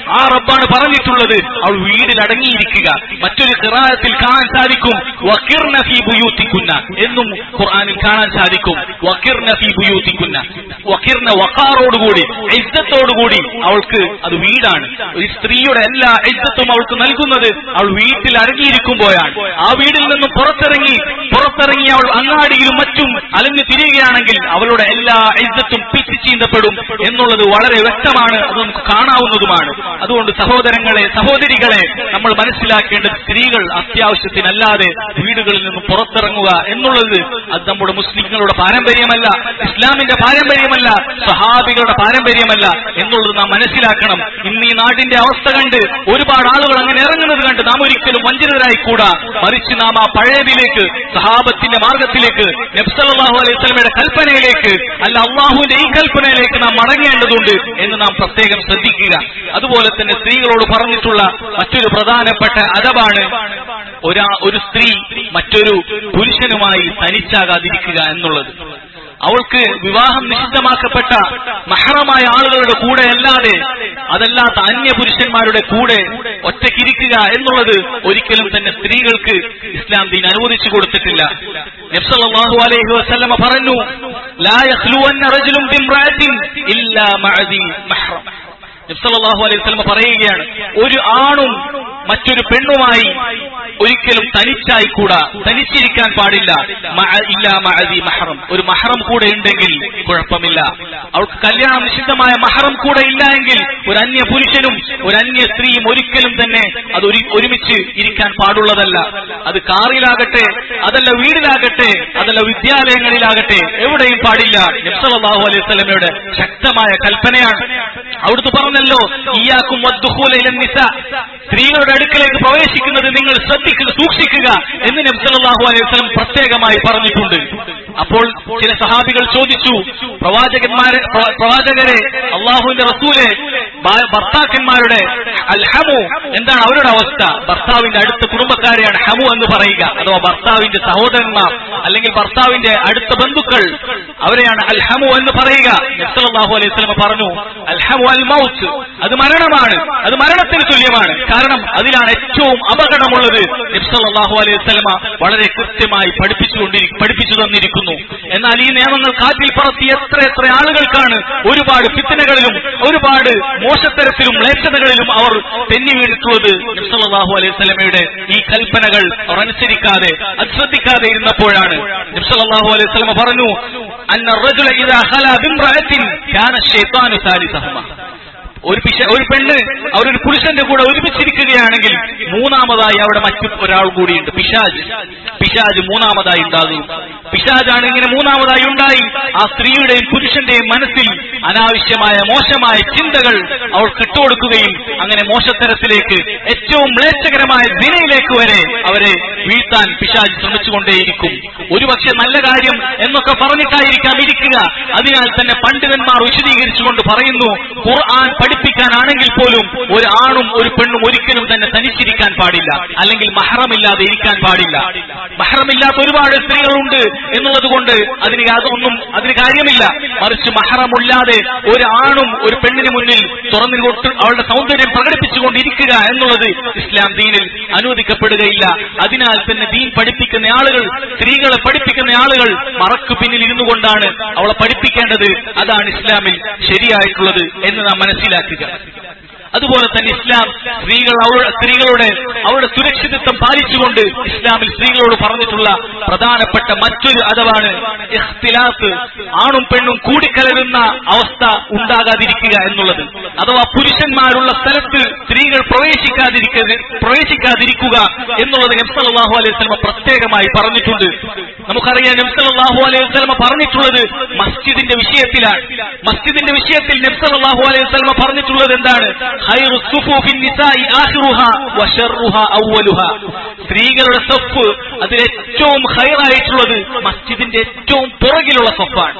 ആ റബ്ബാണ് പറഞ്ഞിട്ടുള്ളത് അവൾ വീടിൽ അടങ്ങിയിരിക്കുക മറ്റൊരു ഖിറാഅത്തിൽ കാണാൻ സാധിക്കും വക്കിർന ഫീ ബുയൂത്തിക്കുന്ന എന്നും ഖുർആനിൽ കാണാൻ സാധിക്കും വക്കിർന ഫീ ബുയൂത്തിക്കുന്ന വക്കിർന വക്കാറോടുകൂടി ഇജ്ജത്തോടുകൂടി അവൾക്ക് അത് വീടാണ് ഒരു സ്ത്രീയുടെ എല്ലാ ഇജ്ജത്തും അവൾക്ക് നൽകുന്നത് അവൾ വീട്ടിൽ അടങ്ങിയിരിക്കുമ്പോഴാണ് ആ വീടിൽ നിന്നും പുറത്തിറങ്ങി പുറത്തിറങ്ങി അവൾ അങ്ങാടിയിലും മറ്റും അലഞ്ഞു തിരിയുകയാണെങ്കിൽ അവളുടെ എല്ലാ ഇജ്ജത്തും പിച്ചു ചീന്തപ്പെടും എന്നുള്ളത് വളരെ വ്യക്തമാണ് അത് നമുക്ക് കാണാവുന്നതുമാണ് അതുകൊണ്ട് സഹോദരങ്ങളെ സഹോദരികളെ നമ്മൾ മനസ്സിലാക്കേണ്ടത് സ്ത്രീകൾ അത്യാവശ്യത്തിനല്ലാതെ വീടുകളിൽ നിന്നും പുറത്തിറങ്ങുക എന്നുള്ളത് അത് നമ്മുടെ മുസ്ലിങ്ങളുടെ പാരമ്പര്യമല്ല ഇസ്ലാമിന്റെ പാരമ്പര്യമല്ല സഹാബികളുടെ പാരമ്പര്യമല്ല എന്നുള്ളത് നാം മനസ്സിലാക്കണം ഇന്ന് ഈ നാടിന്റെ അവസ്ഥ കണ്ട് ഒരുപാട് ആളുകൾ അങ്ങനെ ഇറങ്ങുന്നത് കണ്ട് നാം ഒരിക്കലും വഞ്ചിതരായി കൂടാ മറിച്ച് നാം ആ പഴയതിലേക്ക് സഹാബത്തിന്റെ മാർഗത്തിലേക്ക് നബ്സല്ലാഹു അലൈഹി സ്വലമയുടെ കൽപ്പനയിലേക്ക് അല്ല അള്ളാഹുവിന്റെ ഈ കൽപ്പനയിലേക്ക് നാം മടങ്ങേണ്ടതുണ്ട് എന്ന് നാം പ്രത്യേകം ശ്രദ്ധിക്കുക അതുപോലെ തന്നെ സ്ത്രീകളോട് പറഞ്ഞിട്ടുള്ള മറ്റൊരു പ്രധാനപ്പെട്ട അദബാണ് ഒരാ ഒരു സ്ത്രീ മറ്റൊരു പുരുഷനുമായി തനിച്ചാകാതിരിക്കുക എന്നുള്ളത് അവൾക്ക് വിവാഹം നിഷിദ്ധമാക്കപ്പെട്ട മഹറമായ ആളുകളുടെ കൂടെ അല്ലാതെ അതല്ലാത്ത അന്യ പുരുഷന്മാരുടെ കൂടെ ഒറ്റയ്ക്കിരിക്കുക എന്നുള്ളത് ഒരിക്കലും തന്നെ സ്ത്രീകൾക്ക് ഇസ്ലാം ദീൻ അനുവദിച്ചു കൊടുത്തിട്ടില്ല നബ്സല്ലാഹു അലൈഹി വസല്ലമ പറഞ്ഞു ലാ യഖ്ലുവന്ന റജുലും ബിംറഅത്തിൻ ഇല്ലാ മഅദി മഹ്റം നബ്സല്ലാഹു അലൈഹി വസല്ലമ പറയുകയാണ് ഒരു ആണും മറ്റൊരു പെണ്ണുമായി ഒരിക്കലും തനിച്ചായി കൂടാ തനിച്ചിരിക്കാൻ പാടില്ല മഅ- ഇല്ലാ മഅദി മഹറം ഒരു മഹറം കൂടെ ഉണ്ടെങ്കിൽ കുഴപ്പമില്ല അവൾക്ക് കല്യാണം നിഷിദ്ധമായ മഹറം കൂടെ ഇല്ല എങ്കിൽ ഒരു അന്യ പുരുഷനും ഒരു അന്യ സ്ത്രീയും ഒരിക്കലും തന്നെ അത് ഒരു- ഒരുമിച്ച് ഇരിക്കാൻ പാടുള്ളതല്ല അത് കാറിലാകട്ടെ അതല്ല വീടിലാകട്ടെ അതല്ല വിദ്യാലയങ്ങളിലാകട്ടെ എവിടെയും പാടില്ല നബ്സല്ലാഹു അലൈഹി സ്വലമയുടെ ശക്തമായ കൽപ്പനയാണ് അവിടുത്തെ പറഞ്ഞല്ലോ ഈയാക്കും വദ്ദുഖൂല ഇലൻ നിസാ. സ്ത്രീകളുടെ അടുക്കലേക്ക് പ്രവേശിക്കുന്നത് നിങ്ങൾ ശ്രദ്ധിക്കുക സൂക്ഷിക്കുക എന്ന് നബ്സല്ലാഹു അലൈഹി വസല്ലം പ്രത്യേകമായി പറഞ്ഞിട്ടുണ്ട് അപ്പോൾ ചില സഹാബികൾ ചോദിച്ചു പ്രവാചകന്മാരെ പ്ര- പ്രവാചകരെ അള്ളാഹുവിന്റെ റസൂലെ ഭ- ഭർത്താക്കന്മാരുടെ അൽ ഹമു എന്താണ് അവരുടെ അവസ്ഥ ഭർത്താവിന്റെ അടുത്ത കുടുംബക്കാരെയാണ് ഹമു എന്ന് പറയുക അഥവാ ഭർത്താവിന്റെ സഹോദരന്മാർ അല്ലെങ്കിൽ ഭർത്താവിന്റെ അടുത്ത ബന്ധുക്കൾ അവരെയാണ് അൽ ഹമു എന്ന് പറയുക നബ്സല്ലാഹു അലൈഹി വസല്ലം പറഞ്ഞു അൽ ഹമു അൽ മൗത്ത് അത് മരണമാണ് അത് മരണത്തിന് തുല്യമാണ് കാരണം അതിലാണ് ഏറ്റവും അപകടമുള്ളത് നബ്സല്ലാഹു അലൈഹി വസല്ലമ വളരെ കൃത്യമായി പഠിപ്പിച്ചുകൊണ്ടിരി പഠിപ്പിച്ചു തന്നിരിക്കുന്നു എന്നാൽ ഈ നിയമങ്ങൾ കാറ്റിൽ പറത്തി എത്ര എത്ര ആളുകൾക്കാണ് ഒരുപാട് ഫിത്തനകളിലും ഒരുപാട് മോശത്തരത്തിലും മ്ലേച്ഛതകളിലും അവർ തെന്നി വീണിട്ടുള്ളത് നബ്സല്ലാഹു അലൈഹി വസല്ലമയുടെ ഈ കൽപ്പനകൾ അവർ അനുസരിക്കാതെ അത് ശ്രദ്ധിക്കാതെ ഇരുന്നപ്പോഴാണ് നബ്സല്ലാഹു അലൈഹി വസല്ലമ പറഞ്ഞു അന്ന الرجل إذا خلا بامرأة كان الشيطان ثالثهما ഒരു പിശ ഒരു പെണ്ണ് അവരൊരു പുരുഷന്റെ കൂടെ ഒരുമിച്ചിരിക്കുകയാണെങ്കിൽ മൂന്നാമതായി അവിടെ മറ്റു ഒരാൾ കൂടിയുണ്ട് പിശാജ് പിശാജ് മൂന്നാമതായി ഉണ്ടാകും പിശാജാണ് ഇങ്ങനെ മൂന്നാമതായി ഉണ്ടായി ആ സ്ത്രീയുടെയും പുരുഷന്റെയും മനസ്സിൽ അനാവശ്യമായ മോശമായ ചിന്തകൾ അവൾ കിട്ടുകൊടുക്കുകയും അങ്ങനെ മോശത്തരത്തിലേക്ക് ഏറ്റവും മ്ലേച്ഛകരമായ ദിനയിലേക്ക് വരെ അവരെ വീഴ്ത്താൻ പിശാജ് ശ്രമിച്ചുകൊണ്ടേയിരിക്കും ഒരുപക്ഷെ നല്ല കാര്യം എന്നൊക്കെ പറഞ്ഞിട്ടായിരിക്കാം ഇരിക്കുക അതിനാൽ തന്നെ പണ്ഡിതന്മാർ വിശദീകരിച്ചുകൊണ്ട് പറയുന്നു ഖുർആൻ പഠിപ്പിക്കാനാണെങ്കിൽ പോലും ഒരു ആണും ഒരു പെണ്ണും ഒരിക്കലും തന്നെ തനിച്ചിരിക്കാൻ പാടില്ല അല്ലെങ്കിൽ മഹറമില്ലാതെ ഇരിക്കാൻ പാടില്ല മഹറമില്ലാത്ത ഒരുപാട് സ്ത്രീകളുണ്ട് എന്നുള്ളത് കൊണ്ട് അതിന് അതൊന്നും അതിന് കാര്യമില്ല മറിച്ച് മഹറമില്ലാതെ ഒരു ആണും ഒരു പെണ്ണിന് മുന്നിൽ തുറന്നു കൊടുത്ത് അവളുടെ സൗന്ദര്യം പ്രകടിപ്പിച്ചുകൊണ്ടിരിക്കുക എന്നുള്ളത് ഇസ്ലാം ദീനിൽ അനുവദിക്കപ്പെടുകയില്ല അതിനാൽ തന്നെ ദീൻ പഠിപ്പിക്കുന്ന ആളുകൾ സ്ത്രീകളെ പഠിപ്പിക്കുന്ന ആളുകൾ മറക്കു പിന്നിൽ ഇരുന്നു കൊണ്ടാണ് അവളെ പഠിപ്പിക്കേണ്ടത് അതാണ് ഇസ്ലാമിൽ ശരിയായിട്ടുള്ളത് എന്ന് നാം മനസ്സിലാക്കുക അതുപോലെ തന്നെ ഇസ്ലാം സ്ത്രീകൾ അവരുടെ സ്ത്രീകളുടെ അവരുടെ സുരക്ഷിതത്വം പാലിച്ചുകൊണ്ട് ഇസ്ലാമിൽ സ്ത്രീകളോട് പറഞ്ഞിട്ടുള്ള പ്രധാനപ്പെട്ട മറ്റൊരു അഥവാണ് ഇഖ്തിലാത്ത് ആണും പെണ്ണും കൂടിക്കലരുന്ന അവസ്ഥ ഉണ്ടാകാതിരിക്കുക എന്നുള്ളത് അഥവാ പുരുഷന്മാരുള്ള സ്ഥലത്ത് സ്ത്രീകൾ പ്രവേശിക്കാതിരിക്കുക പ്രവേശിക്കാതിരിക്കുക എന്നുള്ളത് നബ്സല്ലാഹു അലൈഹി സ്വലമ പ്രത്യേകമായി പറഞ്ഞിട്ടുണ്ട് നമുക്കറിയാം നബ്സല്ലാഹു അലൈഹി സ്വലമ പറഞ്ഞിട്ടുള്ളത് മസ്ജിദിന്റെ വിഷയത്തിലാണ് മസ്ജിദിന്റെ വിഷയത്തിൽ നബ്സല്ലാഹു അലൈഹി സ്വലമ പറഞ്ഞിട്ടുള്ളത് എന്താണ് ഖൈറു സുഫൂഫിൻ നിസാഇ ആഖിറുഹ വശർറുഹ അവ്വലുഹ സ്ത്രീകളുടെ സഫ് അതിൽ ഏറ്റവും ഹൈറായിട്ടുള്ളത് മസ്ജിദിന്റെ ഏറ്റവും പുറകിലുള്ള സഫാണ്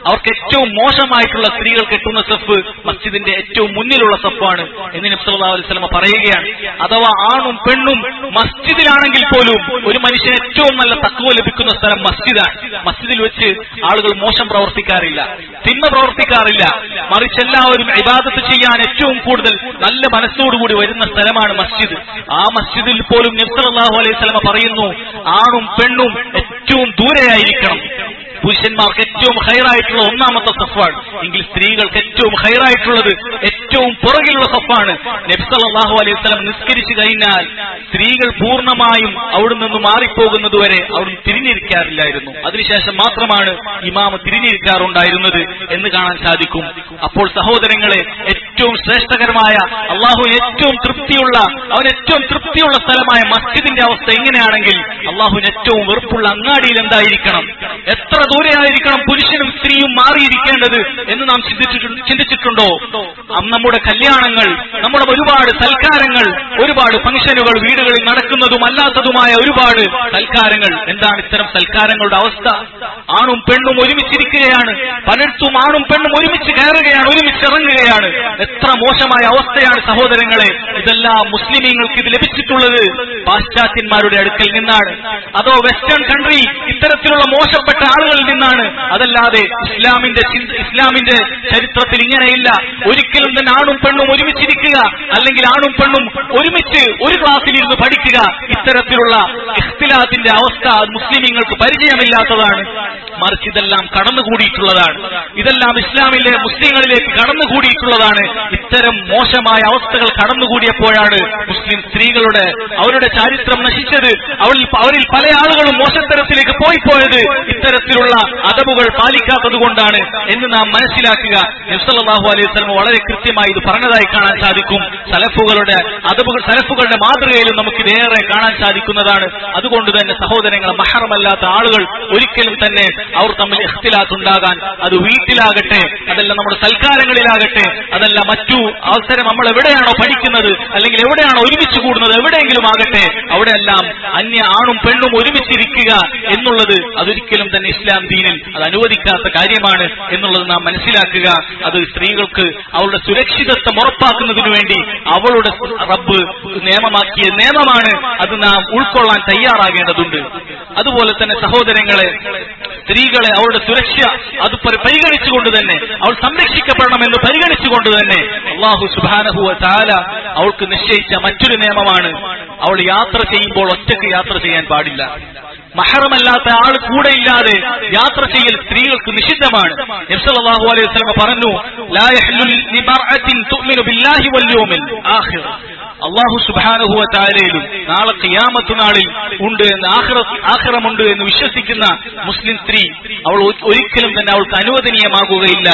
അവർക്ക് ഏറ്റവും മോശമായിട്ടുള്ള സ്ത്രീകൾ കെട്ടുന്ന സഫ് മസ്ജിദിന്റെ ഏറ്റവും മുന്നിലുള്ള സഫാണ് എന്ന് നബ്സല്ലാ അലൈവലമ പറയുകയാണ് അഥവാ ആണും പെണ്ണും മസ്ജിദിലാണെങ്കിൽ പോലും ഒരു മനുഷ്യന് ഏറ്റവും നല്ല തക്കുവ ലഭിക്കുന്ന സ്ഥലം മസ്ജിദാണ് മസ്ജിദിൽ വെച്ച് ആളുകൾ മോശം പ്രവർത്തിക്കാറില്ല തിന്മ പ്രവർത്തിക്കാറില്ല മറിച്ച് എല്ലാവരും ഇബാദത്ത് ചെയ്യാൻ ഏറ്റവും കൂടുതൽ നല്ല മനസ്സോടുകൂടി വരുന്ന സ്ഥലമാണ് മസ്ജിദ് ആ മസ്ജിദിൽ പോലും നബ്സല്ലാഹു അലൈഹി സ്വലമ പറയുന്നു ആണും പെണ്ണും ഏറ്റവും ദൂരെയായിരിക്കണം പുരുഷന്മാർക്ക് ഏറ്റവും ഹൈറായിട്ടുള്ള ഒന്നാമത്തെ സഫാണ് എങ്കിൽ സ്ത്രീകൾക്ക് ഏറ്റവും ഹൈറായിട്ടുള്ളത് ഏറ്റവും പുറകിലുള്ള സഫാണ് നബ്സല്ലാഹു അലൈഹി സ്വലം നിസ്കരിച്ചു കഴിഞ്ഞാൽ സ്ത്രീകൾ പൂർണ്ണമായും അവിടെ നിന്ന് മാറിപ്പോകുന്നതുവരെ അവിടുന്ന് തിരിഞ്ഞിരിക്കാറില്ലായിരുന്നു അതിനുശേഷം മാത്രമാണ് ഇമാമ തിരിഞ്ഞിരിക്കാറുണ്ടായിരുന്നത് എന്ന് കാണാൻ സാധിക്കും അപ്പോൾ സഹോദരങ്ങളെ ഏറ്റവും ശ്രേഷ്ഠകരമായ അള്ളാഹു ഏറ്റവും തൃപ്തിയുള്ള അവൻ ഏറ്റവും തൃപ്തിയുള്ള സ്ഥലമായ മസ്ജിദിന്റെ അവസ്ഥ എങ്ങനെയാണെങ്കിൽ അള്ളാഹുവിന് ഏറ്റവും വെറുപ്പുള്ള അങ്ങാടിയിൽ എന്തായിരിക്കണം എത്ര ദൂരെയായിരിക്കണം പുരുഷനും സ്ത്രീയും മാറിയിരിക്കേണ്ടത് എന്ന് നാം ചിന്തിച്ചിട്ടു- ചിന്തിച്ചിട്ടുണ്ടോ അന്ന് നമ്മുടെ കല്യാണങ്ങൾ നമ്മുടെ ഒരുപാട് സൽക്കാരങ്ങൾ ഒരുപാട് ഫംഗ്ഷനുകൾ വീടുകളിൽ നടക്കുന്നതും അല്ലാത്തതുമായ ഒരുപാട് സൽക്കാരങ്ങൾ എന്താണ് ഇത്തരം സൽക്കാരങ്ങളുടെ അവസ്ഥ ആണും പെണ്ണും ഒരുമിച്ചിരിക്കുകയാണ് പലയിടത്തും ആണും പെണ്ണും ഒരുമിച്ച് കയറുകയാണ് ഒരുമിച്ച് ഇറങ്ങുകയാണ് എത്ര മോശമായ അവസ്ഥയാണ് സഹോദരങ്ങളെ ഇതെല്ലാം മുസ്ലിമീങ്ങൾക്ക് ഇത് ലഭിച്ചിട്ടുള്ളത് പാശ്ചാത്യന്മാരുടെ അടുക്കൽ നിന്നാണ് അതോ വെസ്റ്റേൺ കൺട്രി ഇത്തരത്തിലുള്ള മോശപ്പെട്ട ആളുകളിൽ നിന്നാണ് അതല്ലാതെ ഇസ്ലാമിന്റെ ചിന്ത- ഇസ്ലാമിന്റെ ചരിത്രത്തിൽ ഇങ്ങനെയില്ല ഒരിക്കലും തന്നെ ആണും പെണ്ണും ഒരുമിച്ചിരിക്കുക അല്ലെങ്കിൽ ആണും പെണ്ണും ഒരുമിച്ച് ഒരു ക്ലാസ്സിലിരുന്ന് പഠിക്കുക ഇത്തരത്തിലുള്ള ഇഖ്തിലാത്തിന്റെ അവസ്ഥ മുസ്ലിമീങ്ങൾക്ക് പരിചയമില്ലാത്തതാണ് മറിച്ച് ഇതെല്ലാം കടന്നുകൂടിയിട്ടുള്ളതാണ് ഇതെല്ലാം ഇസ്ലാമിലെ മുസ്ലിങ്ങളിലേക്ക് കടന്നുകൂടിയിട്ടുള്ളതാണ് ഇത്തരം മോശമായ അവസ്ഥകൾ കടന്നുകൂടിയപ്പോഴാണ് മുസ്ലിം സ്ത്രീകളുടെ അവരുടെ ചരിത്രം നശിച്ചത് അവരിൽ അവരിൽ പല ആളുകളും മോശത്തരത്തിലേക്ക് പോയി പോയത് ഇത്തരത്തിലുള്ള അതവുകൾ പാലിക്കാത്തത് കൊണ്ടാണ് എന്ന് നാം മനസ്സിലാക്കുക നബ്സല്ലാഹു അലൈഹി സ്വലം വളരെ കൃത്യമായി ഇത് പറഞ്ഞതായി കാണാൻ സാധിക്കും സലഫുകളുടെ അതവുകൾ സലഫുകളുടെ മാതൃകയിലും നമുക്ക് ഇതേറെ കാണാൻ സാധിക്കുന്നതാണ് അതുകൊണ്ട് തന്നെ സഹോദരങ്ങൾ മഹറമല്ലാത്ത ആളുകൾ ഒരിക്കലും തന്നെ അവർ തമ്മിൽ ഇഖ്തിലാത്ത് ഉണ്ടാകാൻ അത് വീട്ടിലാകട്ടെ അതല്ല നമ്മുടെ സൽക്കാരങ്ങളിലാകട്ടെ അതല്ല മറ്റു അവസരം നമ്മൾ എവിടെയാണോ പഠിക്കുന്നത് അല്ലെങ്കിൽ എവിടെയാണോ ഒരുമിച്ച് കൂടുന്നത് എവിടെയെങ്കിലും ആകട്ടെ അവിടെയെല്ലാം അന്യ ആണും പെണ്ണും ഒരുമിച്ചിരിക്കുക എന്നുള്ളത് അതൊരിക്കലും തന്നെ ഇസ്ലാം ദീനിൽ അത് അനുവദിക്കാത്ത കാര്യമാണ് എന്നുള്ളത് നാം മനസ്സിലാക്കുക അത് സ്ത്രീകൾക്ക് അവരുടെ സുരക്ഷിതത്വം ഉറപ്പാക്കുന്നതിനു വേണ്ടി അവളുടെ റബ്ബ് നിയമമാക്കിയ നിയമമാണ് അത് നാം ഉൾക്കൊള്ളാൻ തയ്യാറാകേണ്ടതുണ്ട് അതുപോലെ തന്നെ സഹോദരങ്ങളെ സ്ത്രീകളെ അവരുടെ സുരക്ഷ അത് പരി- പരിഗണിച്ചുകൊണ്ട് തന്നെ അവൾ സംരക്ഷിക്കപ്പെടണമെന്ന് പരിഗണിച്ചുകൊണ്ട് തന്നെ അള്ളാഹു സുബാനഹുവ താല അവൾക്ക് നിശ്ചയിച്ച മറ്റൊരു നിയമമാണ് അവൾ യാത്ര ചെയ്യുമ്പോൾ ഒറ്റയ്ക്ക് യാത്ര ചെയ്യാൻ പാടില്ല മഹറമല്ലാത്ത ആൾ കൂടെ ഇല്ലാതെ യാത്ര ചെയ്യൽ സ്ത്രീകൾക്ക് നിഷിദ്ധമാണ് നബ്സല്ലാഹു അലൈഹി വസല്ലമ പറഞ്ഞു ലാ യഹ്ലു ലിമർഅത്തിൻ തുഅ്മിനു ബില്ലാഹി വൽ യൗമിൽ ആഖിർ അള്ളാഹു സുബാനുഹുവ താരയിലും നാളെ ഖിയാമത്ത് നാളിൽ ഉണ്ട് എന്ന് ആഖിറ ആഖിറമുണ്ട് എന്ന് വിശ്വസിക്കുന്ന മുസ്ലിം സ്ത്രീ അവൾ ഒ- ഒരിക്കലും തന്നെ അവൾക്ക് അനുവദനീയമാകുകയില്ല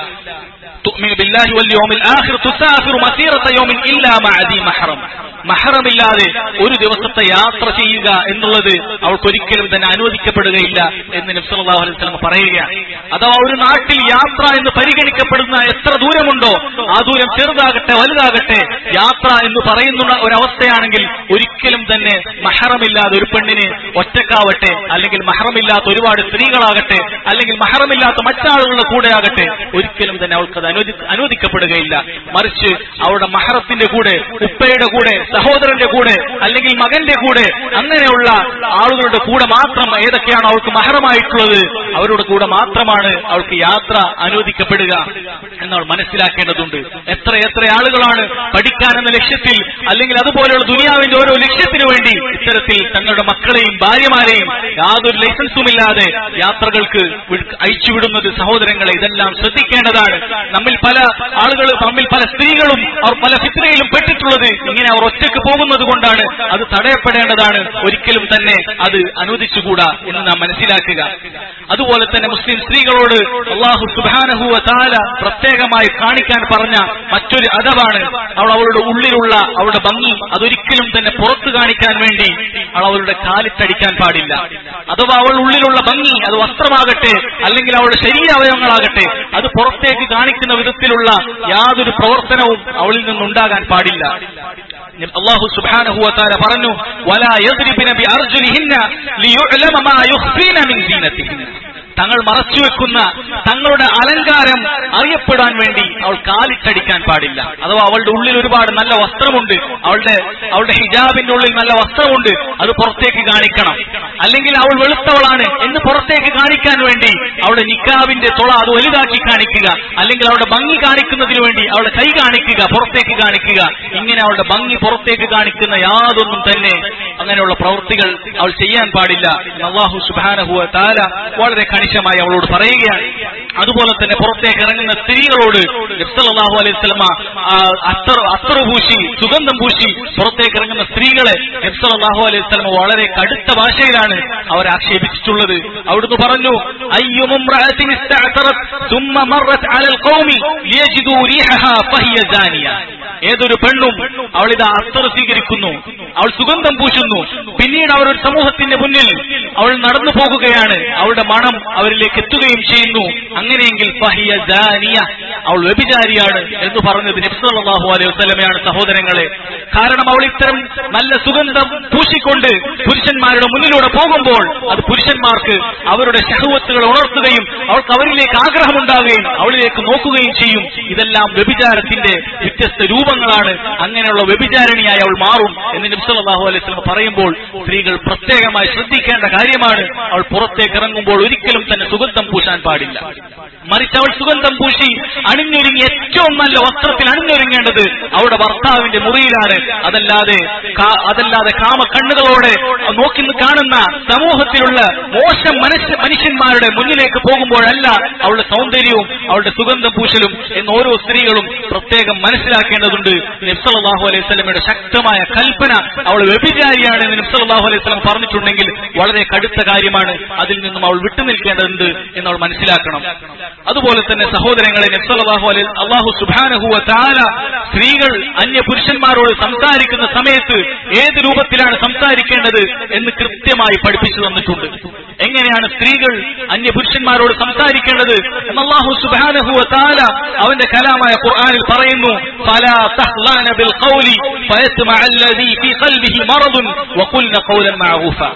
تؤمن بالله واليوم الآخر تسافر مسيرة يوم إلا مع ذي محرم മഹറമില്ലാതെ ഒരു ദിവസത്തെ യാത്ര ചെയ്യുക എന്നുള്ളത് അവൾക്കൊരിക്കലും തന്നെ അനുവദിക്കപ്പെടുകയില്ല എന്ന് നബ്സല്ലാഹു അലൈഹി സ്വലം പറയുകയാണ് അഥവാ ഒരു നാട്ടിൽ യാത്ര എന്ന് പരിഗണിക്കപ്പെടുന്ന എത്ര ദൂരമുണ്ടോ ആ ദൂരം ചെറുതാകട്ടെ വലുതാകട്ടെ യാത്ര എന്ന് പറയുന്ന ഒരവസ്ഥയാണെങ്കിൽ ഒരിക്കലും തന്നെ മഹറമില്ലാതെ ഒരു പെണ്ണിന് ഒറ്റക്കാവട്ടെ അല്ലെങ്കിൽ മഹറമില്ലാത്ത ഒരുപാട് സ്ത്രീകളാകട്ടെ അല്ലെങ്കിൽ മഹറമില്ലാത്ത മറ്റാളുകളുടെ കൂടെ ആകട്ടെ ഒരിക്കലും തന്നെ അവൾക്ക് അത് അനുവദി അനുവദിക്കപ്പെടുകയില്ല മറിച്ച് അവളുടെ മഹറത്തിന്റെ കൂടെ ഉപ്പയുടെ കൂടെ സഹോദരന്റെ കൂടെ അല്ലെങ്കിൽ മകന്റെ കൂടെ അങ്ങനെയുള്ള ആളുകളുടെ കൂടെ മാത്രം ഏതൊക്കെയാണ് അവൾക്ക് മഹറമായിട്ടുള്ളത് അവരുടെ കൂടെ മാത്രമാണ് അവൾക്ക് യാത്ര അനുവദിക്കപ്പെടുക എന്നവൾ മനസ്സിലാക്കേണ്ടതുണ്ട് എത്ര എത്ര ആളുകളാണ് പഠിക്കാനെന്ന ലക്ഷ്യത്തിൽ അല്ലെങ്കിൽ അതുപോലെയുള്ള ദുനിയാവിന്റെ ഓരോ ലക്ഷ്യത്തിനു വേണ്ടി ഇത്തരത്തിൽ തങ്ങളുടെ മക്കളെയും ഭാര്യമാരെയും യാതൊരു ലൈസൻസും ഇല്ലാതെ യാത്രകൾക്ക് വിട്- അയച്ചുവിടുന്നത് സഹോദരങ്ങളെ ഇതെല്ലാം ശ്രദ്ധിക്കേണ്ടതാണ് നമ്മിൽ പല ആളുകൾ നമ്മിൽ പല സ്ത്രീകളും അവർ പല ഫിത്രയിലും പെട്ടിട്ടുള്ളത് ഇങ്ങനെ അവർ ഒറ്റയ്ക്ക് പോകുന്നത് കൊണ്ടാണ് അത് തടയപ്പെടേണ്ടതാണ് ഒരിക്കലും തന്നെ അത് അനുവദിച്ചുകൂടാ എന്ന് നാം മനസ്സിലാക്കുക അതുപോലെ തന്നെ മുസ്ലിം സ്ത്രീകളോട് അള്ളാഹു സുബാനഹുവ താല പ്രത്യേകമായി കാണിക്കാൻ പറഞ്ഞ മറ്റൊരു അദവാണ് അവൾ അവളുടെ ഉള്ളിലുള്ള അവളുടെ ഭംഗി അതൊരിക്കലും തന്നെ പുറത്തു കാണിക്കാൻ വേണ്ടി അവൾ അവളുടെ കാലിട്ടടിക്കാൻ പാടില്ല അഥവാ അവൾ ഉള്ളിലുള്ള ഭംഗി അത് വസ്ത്രമാകട്ടെ അല്ലെങ്കിൽ അവളുടെ ശരീരാവയവങ്ങളാകട്ടെ അത് പുറത്തേക്ക് കാണിക്കുന്ന വിധത്തിലുള്ള യാതൊരു പ്രവർത്തനവും അവളിൽ നിന്നുണ്ടാകാൻ പാടില്ല അള്ളാഹു സുബ്ഹാനഹു വതആല പറഞ്ഞു വലാ യദ്രിബന ബിഅർജുലിഹിന്ന ലിയുഅലമ മാ യുഖ്ഫീന മിൻ സീനത്തിഹിന്ന തങ്ങൾ മറച്ചുവെക്കുന്ന തങ്ങളുടെ അലങ്കാരം അറിയപ്പെടാൻ വേണ്ടി അവൾ കാലിട്ടടിക്കാൻ പാടില്ല അഥവാ അവളുടെ ഉള്ളിൽ ഒരുപാട് നല്ല വസ്ത്രമുണ്ട് അവളുടെ അവളുടെ ഹിജാബിന്റെ ഉള്ളിൽ നല്ല വസ്ത്രമുണ്ട് അത് പുറത്തേക്ക് കാണിക്കണം അല്ലെങ്കിൽ അവൾ വെളുത്തവളാണ് എന്ന് പുറത്തേക്ക് കാണിക്കാൻ വേണ്ടി അവളുടെ നിക്കാവിന്റെ തുള അത് വലുതാക്കി കാണിക്കുക അല്ലെങ്കിൽ അവളുടെ ഭംഗി കാണിക്കുന്നതിന് വേണ്ടി അവളുടെ കൈ കാണിക്കുക പുറത്തേക്ക് കാണിക്കുക ഇങ്ങനെ അവളുടെ ഭംഗി പുറത്തേക്ക് കാണിക്കുന്ന യാതൊന്നും തന്നെ അങ്ങനെയുള്ള പ്രവൃത്തികൾ അവൾ ചെയ്യാൻ പാടില്ല എന്ന് അള്ളാഹു സുബാനഹുവ താല വളരെ കണിശമായി അവളോട് പറയുകയാണ് അതുപോലെ തന്നെ പുറത്തേക്ക് ഇറങ്ങുന്ന സ്ത്രീകളോട് നബ്സല്ലാഹു അലൈഹി സ്വലമ അത്തർ അത്തർ പൂശി സുഗന്ധം പൂശി പുറത്തേക്ക് ഇറങ്ങുന്ന സ്ത്രീകളെ നബ്സല്ലാഹു അലൈഹി സ്വലമ വളരെ കടുത്ത ഭാഷയിലാണ് അവരെ ആക്ഷേപിച്ചിട്ടുള്ളത് അവിടുന്ന് പറഞ്ഞു അയ്യുമുംറഅത്തിൻ ഇസ്തഅതറത് ثم مرت على القوم ليجدوا ريحها فهي زانية ഏതൊരു പെണ്ണും അവൾ ഇത് അസ്തർ സ്വീകരിക്കുന്നു അവൾ സുഗന്ധം പൂശുന്നു പിന്നീട് അവർ ഒരു സമൂഹത്തിന്റെ മുന്നിൽ അവൾ നടന്നു പോകുകയാണ് അവളുടെ മണം അവരിലേക്ക് എത്തുകയും ചെയ്യുന്നു അങ്ങനെയെങ്കിൽ ഫഹിയ ജാനിയ അവൾ വ്യഭിചാരിയാണ് എന്ന് പറഞ്ഞത് നബ്സല്ലാഹു അലൈഹി വസ്ലമയാണ് സഹോദരങ്ങളെ കാരണം അവൾ ഇത്തരം നല്ല സുഗന്ധം പൂശിക്കൊണ്ട് പുരുഷന്മാരുടെ മുന്നിലൂടെ പോകുമ്പോൾ അത് പുരുഷന്മാർക്ക് അവരുടെ ശഹുവത്തുകൾ ഉണർത്തുകയും അവൾക്ക് അവരിലേക്ക് ആഗ്രഹമുണ്ടാവുകയും അവളിലേക്ക് നോക്കുകയും ചെയ്യും ഇതെല്ലാം വ്യഭിചാരത്തിന്റെ വ്യത്യസ്ത രൂപങ്ങളാണ് അങ്ങനെയുള്ള വ്യഭിചാരിണിയായി അവൾ മാറും എന്ന് നബ്സല്ലാഹു അലൈഹി സ്വലം പറയുമ്പോൾ സ്ത്രീകൾ പ്രത്യേകമായി ശ്രദ്ധിക്കേണ്ട കാര്യമാണ് അവൾ പുറത്തേക്ക് ഇറങ്ങുമ്പോൾ ഒരിക്കലും തന്നെ സുഗന്ധം പൂശാൻ പാടില്ല മറിച്ച് അവൾ സുഗന്ധം പൂശി അണിഞ്ഞൊരുങ്ങി ഏറ്റവും നല്ല വസ്ത്രത്തിൽ അണിഞ്ഞൊരുങ്ങേണ്ടത് അവളുടെ ഭർത്താവിന്റെ മുറിയിലാണ് അതല്ലാതെ കാ- അതല്ലാതെ കാമക്കണ്ണുകളോടെ നോക്കി നിന്ന് കാണുന്ന സമൂഹത്തിലുള്ള മോശം മനസ്സ് മനുഷ്യന്മാരുടെ മുന്നിലേക്ക് പോകുമ്പോഴല്ല അവളുടെ സൗന്ദര്യവും അവളുടെ സുഗന്ധം പൂശലും എന്ന് ഓരോ സ്ത്രീകളും പ്രത്യേകം മനസ്സിലാക്കേണ്ടതുണ്ട് നബ്സല്ലാഹു അലൈഹി സ്വലമയുടെ ശക്തമായ കൽപ്പന അവൾ വ്യഭിചാരിയാണ് എന്ന് നബ്സല്ലാഹു അലൈഹി സ്വലം പറഞ്ഞിട്ടുണ്ടെങ്കിൽ വളരെ കടുത്ത കാര്യമാണ് അതിൽ നിന്നും അവൾ വിട്ടുനിൽക്കേണ്ടതുണ്ട് എന്ന് അവൾ മനസ്സിലാക്കണം അതുപോലെ തന്നെ സഹോദരങ്ങളെ നബ്സല്ലാഹു അലൈഹി അള്ളാഹു സുബാനഹുവ താര സ്ത്രീകൾ അന്യ പുരുഷന്മാരോട് സംസാരിക്കുന്ന സമയത്ത് ഏത് രൂപത്തിലാണ് സംസാരിക്കേണ്ടത് എന്ന് കൃത്യമായി പഠിപ്പിച്ചു തന്നിട്ടുണ്ട് എങ്ങനെയാണ് സ്ത്രീകൾ അന്യ പുരുഷന്മാരോട് സംസാരിക്കേണ്ടത് എന്ന് അള്ളാഹു സുബാനഹുവ താല അവന്റെ കലാമായ ഖുർആനിൽ പറയുന്നു فلا تخضعن بالقول فيطمع الذي في قلبه مرض وقلن قولا معروفا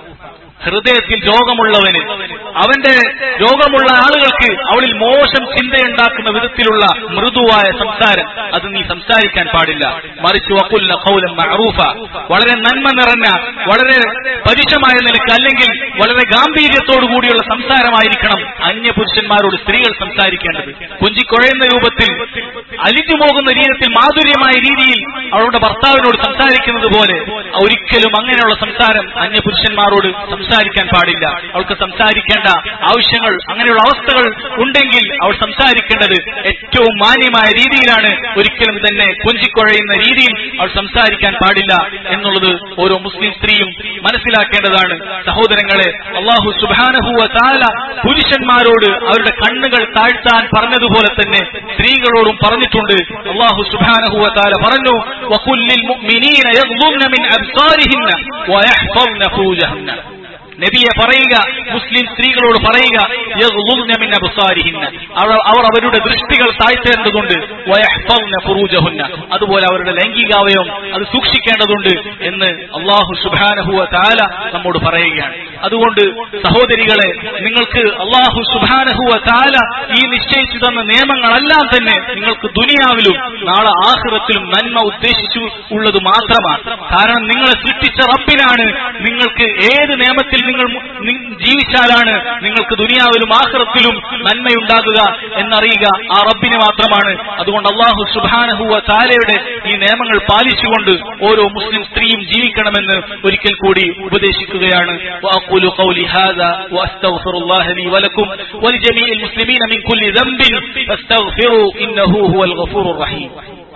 ഹൃദയത്തിൽ രോഗമുള്ളവന് അവന്റെ രോഗമുള്ള ആളുകൾക്ക് അവളിൽ മോശം ചിന്തയുണ്ടാക്കുന്ന വിധത്തിലുള്ള മൃദുവായ സംസാരം അത് നീ സംസാരിക്കാൻ പാടില്ല മറിച്ച് വക്കുല്ല കൗലം മഅറൂഫ വളരെ നന്മ നിറഞ്ഞ വളരെ പരുഷമായ നിലക്ക് അല്ലെങ്കിൽ വളരെ ഗാംഭീര്യത്തോടു കൂടിയുള്ള സംസാരമായിരിക്കണം അന്യ പുരുഷന്മാരോട് സ്ത്രീകൾ സംസാരിക്കേണ്ടത് കുഞ്ചിക്കുഴയുന്ന രൂപത്തിൽ അലിഞ്ഞു പോകുന്ന രീതിയിൽ മാധുര്യമായ രീതിയിൽ അവളുടെ ഭർത്താവിനോട് സംസാരിക്കുന്നത് പോലെ ഒരിക്കലും അങ്ങനെയുള്ള സംസാരം അന്യ പുരുഷന്മാരോട് സംസാരിക്കാൻ പാടില്ല അവൾക്ക് സംസാരിക്കേണ്ട ആവശ്യങ്ങൾ അങ്ങനെയുള്ള അവസ്ഥകൾ ഉണ്ടെങ്കിൽ അവൾ സംസാരിക്കേണ്ടത് ഏറ്റവും മാന്യമായ രീതിയിലാണ് ഒരിക്കലും തന്നെ കൊഞ്ചിക്കുഴയുന്ന രീതിയിൽ അവൾ സംസാരിക്കാൻ പാടില്ല എന്നുള്ളത് ഓരോ മുസ്ലിം സ്ത്രീയും മനസ്സിലാക്കേണ്ടതാണ് സഹോദരങ്ങളെ അള്ളാഹു സുബാനഹുവ താല പുരുഷന്മാരോട് അവരുടെ കണ്ണുകൾ താഴ്ത്താൻ പറഞ്ഞതുപോലെ തന്നെ സ്ത്രീകളോടും പറഞ്ഞിട്ടുണ്ട് അള്ളാഹു സുബാനഹുവ താല പറഞ്ഞു വഖുല്ലിൽ മുഅ്മിനീന യഗ്ളുന്ന മിൻ അബ്സാരിഹിന്ന വയഹ്ഫظന ഫൂജഹന്ന നബിയെ പറയുക മുസ്ലിം സ്ത്രീകളോട് പറയുക യഗ്ളുന്ന മിൻ അബ്സാരിഹിന്ന അവർ അവർ അവരുടെ ദൃഷ്ടികൾ താഴ്ത്തേണ്ടതുണ്ട് വയഹ്ഫظന ഫുറൂജഹുന്ന അതുപോലെ അവരുടെ ലൈംഗികാവയവം അത് സൂക്ഷിക്കേണ്ടതുണ്ട് എന്ന് അള്ളാഹു സുബാനഹുവ താല നമ്മോട് പറയുകയാണ് അതുകൊണ്ട് സഹോദരികളെ നിങ്ങൾക്ക് അള്ളാഹു സുബാനഹുവ താല ഈ നിശ്ചയിച്ചു തന്ന നിയമങ്ങളെല്ലാം തന്നെ നിങ്ങൾക്ക് ദുനിയാവിലും നാളെ ആഹ്റത്തിലും നന്മ ഉദ്ദേശിച്ചു ഉള്ളത് മാത്രമാണ് കാരണം നിങ്ങളെ സൃഷ്ടിച്ച റബ്ബിനാണ് നിങ്ങൾക്ക് ഏത് നിയമത്തിൽ നിങ്ങൾ മു- നി- ജീവിച്ചാലാണ് നിങ്ങൾക്ക് ദുനിയാവിലും ആഹ്റത്തിലും നന്മയുണ്ടാകുക എന്നറിയുക ആ റബ്ബിന് മാത്രമാണ് അതുകൊണ്ട് അള്ളാഹു സുബാനഹുവ താലയുടെ ഈ നിയമങ്ങൾ പാലിച്ചുകൊണ്ട് ഓരോ മുസ്ലിം സ്ത്രീയും ജീവിക്കണമെന്ന് ഒരിക്കൽ കൂടി ഉപദേശിക്കുകയാണ് وأقول قولي هذا وأستغفر الله لي ولكم ولجميع المسلمين من كل ذنب فاستغفروا إنه هو الغفور الرحيم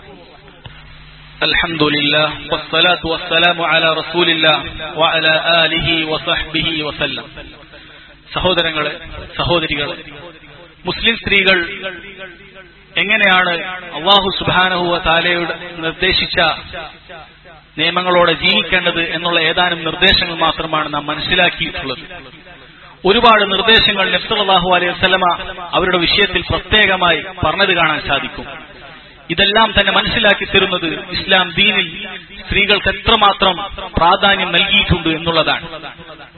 الحمد لله والصلاة والسلام على رسول الله وعلى آله وصحبه وسلم സഹോദരങ്ങളെ സഹോദരികളെ മുസ്ലിം സ്ത്രീകൾ എങ്ങനെയാണ് അള്ളാഹു സുബാനഹുവ താലയുടെ നിർദ്ദേശിച്ച നിയമങ്ങളോടെ ജീവിക്കേണ്ടത് എന്നുള്ള ഏതാനും നിർദ്ദേശങ്ങൾ മാത്രമാണ് നാം മനസ്സിലാക്കിയിട്ടുള്ളത് ഒരുപാട് നിർദ്ദേശങ്ങൾ നബ്സല്ലാഹു അലൈഹി വസല്ലമ അവരുടെ വിഷയത്തിൽ പ്രത്യേകമായി പറഞ്ഞത് കാണാൻ സാധിക്കും ഇതെല്ലാം തന്നെ മനസ്സിലാക്കി തരുന്നത് ഇസ്ലാം ദീനിൽ സ്ത്രീകൾക്ക് എത്രമാത്രം പ്രാധാന്യം നൽകിയിട്ടുണ്ട് എന്നുള്ളതാണ്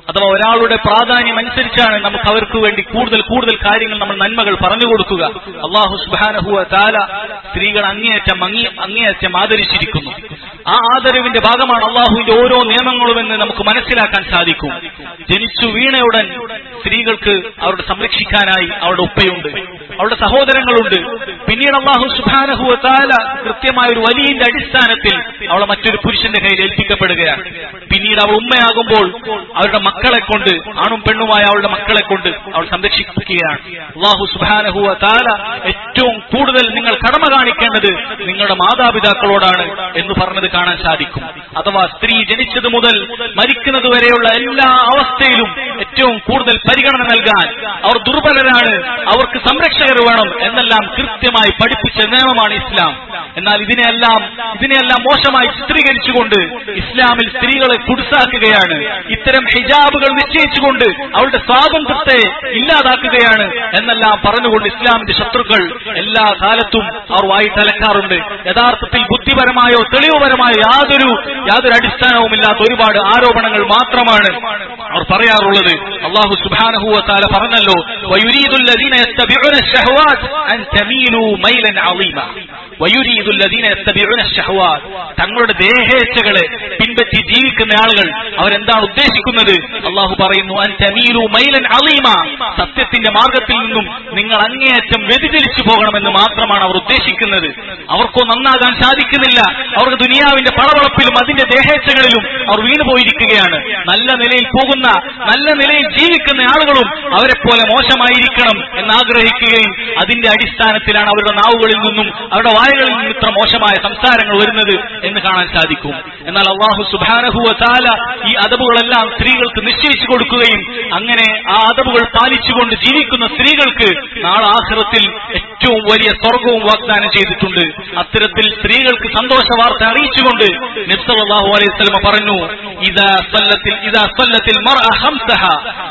അഥവാ ഒരാളുടെ പ്രാധാന്യം അനുസരിച്ചാണ് നമുക്ക് അവർക്ക് വേണ്ടി കൂടുതൽ കൂടുതൽ കാര്യങ്ങൾ നമ്മൾ നന്മകൾ പറഞ്ഞു കൊടുക്കുക അള്ളാഹു സുബാനഹുവ താല സ്ത്രീകൾ അങ്ങേയറ്റം അങ്ങേ അങ്ങേയറ്റം ആദരിച്ചിരിക്കുന്നു ആ ആദരവിന്റെ ഭാഗമാണ് അള്ളാഹുവിന്റെ ഓരോ നിയമങ്ങളുമെന്ന് നമുക്ക് മനസ്സിലാക്കാൻ സാധിക്കും ജനിച്ചു വീണയുടൻ സ്ത്രീകൾക്ക് അവരുടെ സംരക്ഷിക്കാനായി അവരുടെ ഉപ്പയുണ്ട് അവരുടെ സഹോദരങ്ങളുണ്ട് പിന്നീട് അള്ളാഹു സുബാനഹുവ താല കൃത്യമായ ഒരു വലിയന്റെ അടിസ്ഥാനത്തിൽ അവളെ മറ്റൊരു പുരുഷന്റെ കയ്യിൽ ഏൽപ്പിക്കപ്പെടുകയാണ് പിന്നീട് അവൾ ഉമ്മയാകുമ്പോൾ അവരുടെ മക്കളെ കൊണ്ട് ആണും പെണ്ണുമായ അവളുടെ മക്കളെ കൊണ്ട് അവൾ സംരക്ഷിക്കുകയാണ് അള്ളാഹു സുബാനഹുവ താല ഏറ്റവും കൂടുതൽ നിങ്ങൾ കടമ കാണിക്കേണ്ടത് നിങ്ങളുടെ മാതാപിതാക്കളോടാണ് എന്ന് പറഞ്ഞത് കാണാൻ സാധിക്കും അഥവാ സ്ത്രീ ജനിച്ചത് മുതൽ മരിക്കുന്നത് വരെയുള്ള എല്ലാ അവസ്ഥയിലും ഏറ്റവും കൂടുതൽ പരിഗണന നൽകാൻ അവർ ദുർബലരാണ് അവർക്ക് സംരക്ഷകർ വേണം എന്നെല്ലാം കൃത്യമായി പഠിപ്പിച്ച നിയമമാണ് ഇസ്ലാം എന്നാൽ ഇതിനെല്ലാം ഇതിനെല്ലാം മോശമായി ചിത്രീകരിച്ചുകൊണ്ട് ഇസ്ലാമിൽ സ്ത്രീകളെ കുടുസാക്കുകയാണ് ഇത്തരം ഹിജാബുകൾ നിശ്ചയിച്ചുകൊണ്ട് അവരുടെ സ്വാതന്ത്ര്യത്തെ ഇല്ലാതാക്കുകയാണ് എന്നെല്ലാം പറഞ്ഞുകൊണ്ട് ഇസ്ലാമിന്റെ ശത്രുക്കൾ എല്ലാ കാലത്തും അവർ വായിട്ടലക്കാറുണ്ട് യഥാർത്ഥത്തിൽ ബുദ്ധിപരമായോ തെളിവുപരമായോ യാതൊരു യാതൊരു അടിസ്ഥാനവുമില്ലാത്ത ഒരുപാട് ആരോപണങ്ങൾ മാത്രമാണ് അവർ പറയാറുള്ളത് അള്ളാഹു സുബാനഹുവ താല പറഞ്ഞല്ലോ വയുരീദുല്ലദീന യസ്തബിഉന അശ്ശഹവാത്ത് അൻ തമീലു മൈലൻ അളീമ വയുരീദുല്ലദീന യസ്തബിഉന അശ്ശഹവാത്ത് തങ്ങളുടെ ദേഹേച്ഛകളെ പിൻപറ്റി ജീവിക്കുന്ന ആളുകൾ അവരെന്താണ് ഉദ്ദേശിക്കുന്നത് അള്ളാഹു പറയുന്നു അൻ തമീലു മൈലൻ അളീമ സത്യത്തിന്റെ മാർഗത്തിൽ നിന്നും നിങ്ങൾ അങ്ങേയറ്റം വ്യതിചലിച്ചു പോകണമെന്ന് മാത്രമാണ് അവർ ഉദ്ദേശിക്കുന്നത് അവർക്കോ നന്നാകാൻ സാധിക്കുന്നില്ല അവർക്ക് ദുനിയാവിന്റെ പളവളപ്പിലും അതിന്റെ ദേഹേച്ഛകളിലും അവർ വീണുപോയിരിക്കുകയാണ് നല്ല നിലയിൽ പോകുന്ന നല്ല നിലയിൽ ജീവിക്കുന്ന ആളുകളും അവരെ പോലെ മോശമായിരിക്കണം എന്നാഗ്രഹിക്കുകയും അതിന്റെ അടിസ്ഥാനത്തിലാണ് അവരുടെ നാവുകളിൽ നിന്നും അവരുടെ വായകളിൽ നിന്നും ഇത്ര മോശമായ സംസാരങ്ങൾ വരുന്നത് എന്ന് കാണാൻ സാധിക്കും എന്നാൽ അള്ളാഹു സുബാനഹുവ താല ഈ അതബുകളെല്ലാം സ്ത്രീകൾക്ക് നിശ്ചയിച്ചു കൊടുക്കുകയും അങ്ങനെ ആ അതബുകൾ പാലിച്ചുകൊണ്ട് ജീവിക്കുന്ന സ്ത്രീകൾക്ക് നാളെ ആഹ്റത്തിൽ ഏറ്റവും വലിയ സ്വർഗവും വാഗ്ദാനം ചെയ്തിട്ടുണ്ട് അത്തരത്തിൽ സ്ത്രീകൾക്ക് സന്തോഷ വാർത്ത അറിയിച്ചുകൊണ്ട് നബ്സല്ലാഹു അലൈഹി സ്വലമ പറഞ്ഞു ഇതാ സല്ലത്തിൽ ഇതാ സല്ലത്തിൽ മർഅ ഹംസഹ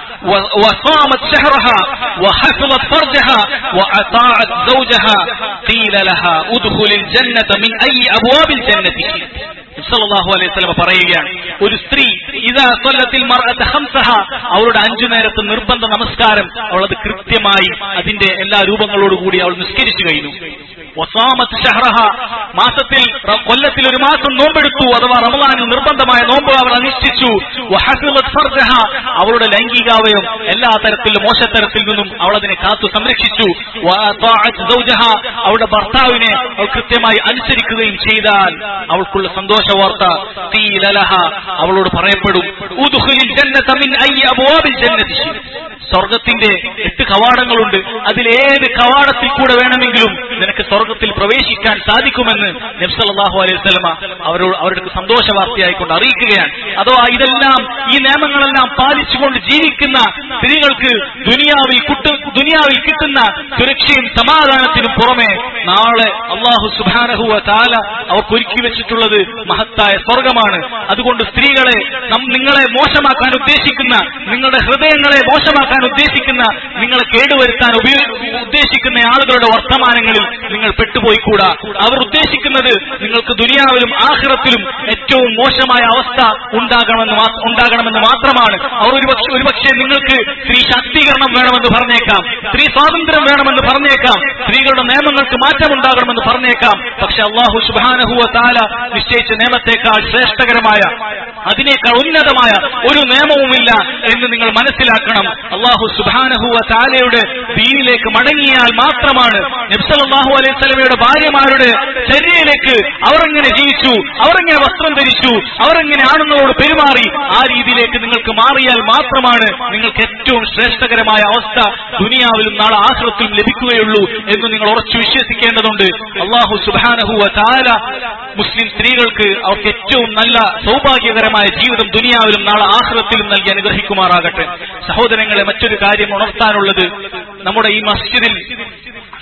وصامت شهرها وحفظت فرجها وأطاعت زوجها قيل لها ادخل الجنة من أي أبواب الجنة شئت സല്ലല്ലാഹു അലൈഹി വസല്ലം പറയുകയാണ് ഒരു സ്ത്രീ ഇതാ കൊല്ലത്തിൽ മർഅത്ത് ഹംസഹ അവളുടെ അഞ്ചു നേരത്തെ നിർബന്ധ നമസ്കാരം അവളത് കൃത്യമായി അതിന്റെ എല്ലാ രൂപങ്ങളോടുകൂടി അവൾ നിസ്കരിച്ചു കഴിഞ്ഞു വസാമത്ത് ഷഹ്റഹ മാസത്തിൽ റ- കൊല്ലത്തിൽ ഒരു മാസം നോമ്പെടുത്തു അഥവാ റമദാനിൽ നിർബന്ധമായ നോമ്പ് അവർ അനുഷ്ഠിച്ചു വഹഫിളത് ഫർജഹ അവളുടെ ലൈംഗികാവയം എല്ലാ തരത്തിലും മോശത്തരത്തിൽ നിന്നും അവൾ അതിനെ കാത്തു സംരക്ഷിച്ചു വഅതാഅത് സൗജഹ അവളുടെ ഭർത്താവിനെ അവൾ കൃത്യമായി അനുസരിക്കുകയും ചെയ്താൽ അവൾക്കുള്ള സന്തോഷ വാർത്ത ഖീല ലഹ അവളോട് പറയപ്പെടും ഉദ്ഖുലിൽ ജന്നത മിൻ അയ്യി അബ്വാബിൽ ജന്നതി ശി'ത്. സ്വർഗത്തിന്റെ എട്ട് കവാടങ്ങളുണ്ട് അതിലേത് കവാടത്തിൽ കൂടെ വേണമെങ്കിലും നിനക്ക് സ്വർഗത്തിൽ പ്രവേശിക്കാൻ സാധിക്കുമെന്ന് നബ്സല്ലാഹു അലൈഹി സ്വലമ അവരോട് അവരുടെ സന്തോഷ വാർത്തയായിക്കൊണ്ട് അറിയിക്കുകയാണ് അഥവാ ഇതെല്ലാം ഈ നിയമങ്ങളെല്ലാം പാലിച്ചുകൊണ്ട് ജീവിക്കുന്ന സ്ത്രീകൾക്ക് ദുനിയാവിൽ കുട്ട് ദുനിയാവിൽ കിട്ടുന്ന സുരക്ഷയും സമാധാനത്തിനും പുറമെ നാളെ അള്ളാഹു സുബാനഹുവ താല അവർക്ക് ഒരുക്കി വെച്ചിട്ടുള്ളത് മഹത്തായ സ്വർഗമാണ് അതുകൊണ്ട് സ്ത്രീകളെ നം- നിങ്ങളെ മോശമാക്കാൻ ഉദ്ദേശിക്കുന്ന നിങ്ങളുടെ ഹൃദയങ്ങളെ മോശമാക്കാൻ ഉദ്ദേശിക്കുന്ന നിങ്ങളെ കേടുവരുത്താൻ ഉപയോ- ഉദ്ദേശിക്കുന്ന ആളുകളുടെ വർത്തമാനങ്ങളിൽ നിങ്ങൾ പെട്ടുപോയിക്കൂടാ അവർ ഉദ്ദേശിക്കുന്നത് നിങ്ങൾക്ക് ദുനിയാവിലും ആഹ്റത്തിലും ഏറ്റവും മോശമായ അവസ്ഥ ഉണ്ടാകണമെന്ന് മാ- ഉണ്ടാകണമെന്ന് മാത്രമാണ് അവർ ഒരുപക്ഷെ ഒരുപക്ഷെ നിങ്ങൾക്ക് സ്ത്രീ ശാക്തീകരണം വേണമെന്ന് പറഞ്ഞേക്കാം സ്ത്രീ സ്വാതന്ത്ര്യം വേണമെന്ന് പറഞ്ഞേക്കാം സ്ത്രീകളുടെ നിയമങ്ങൾക്ക് മാറ്റമുണ്ടാകണമെന്ന് പറഞ്ഞേക്കാം പക്ഷെ അള്ളാഹു സുബാനഹുവ താല നിശ്ചയിച്ച നിയമത്തെക്കാൾ ശ്രേഷ്ഠകരമായ അതിനേക്കാൾ ഉന്നതമായ ഒരു നിയമവുമില്ല എന്ന് നിങ്ങൾ മനസ്സിലാക്കണം അള്ളാഹു സുബാനഹുവ താലയുടെ ദീനിലേക്ക് മടങ്ങിയാൽ മാത്രമാണ് നബ്സലാഹു അലൈഹി സ്വലമയുടെ ഭാര്യമാരുടെ ചര്യയിലേക്ക് അവർ എങ്ങനെ ജീവിച്ചു അവർ എങ്ങനെ വസ്ത്രം ധരിച്ചു അവർ എങ്ങനെ ആണുങ്ങളോട് പെരുമാറി ആ രീതിയിലേക്ക് നിങ്ങൾക്ക് മാറിയാൽ മാത്രമാണ് നിങ്ങൾക്ക് ഏറ്റവും ശ്രേഷ്ഠകരമായ അവസ്ഥ ദുനിയാവിലും നാളെ ആഹ്റത്തിലും ലഭിക്കുകയുള്ളൂ എന്ന് നിങ്ങൾ ഉറച്ചു വിശ്വസിക്കേണ്ടതുണ്ട് അള്ളാഹു സുബാനഹുവ താല മുസ്ലിം സ്ത്രീകൾക്ക് അവർക്ക് ഏറ്റവും നല്ല സൗഭാഗ്യകരമായ ജീവിതം ദുനിയാവിലും നാളെ ആഹ്റത്തിലും നൽകി അനുഗ്രഹിക്കുമാറാകട്ടെ സഹോദരങ്ങളെ മറ്റൊരു കാര്യം ഉണർത്താനുള്ളത് നമ്മുടെ ഈ മസ്ജിദിൽ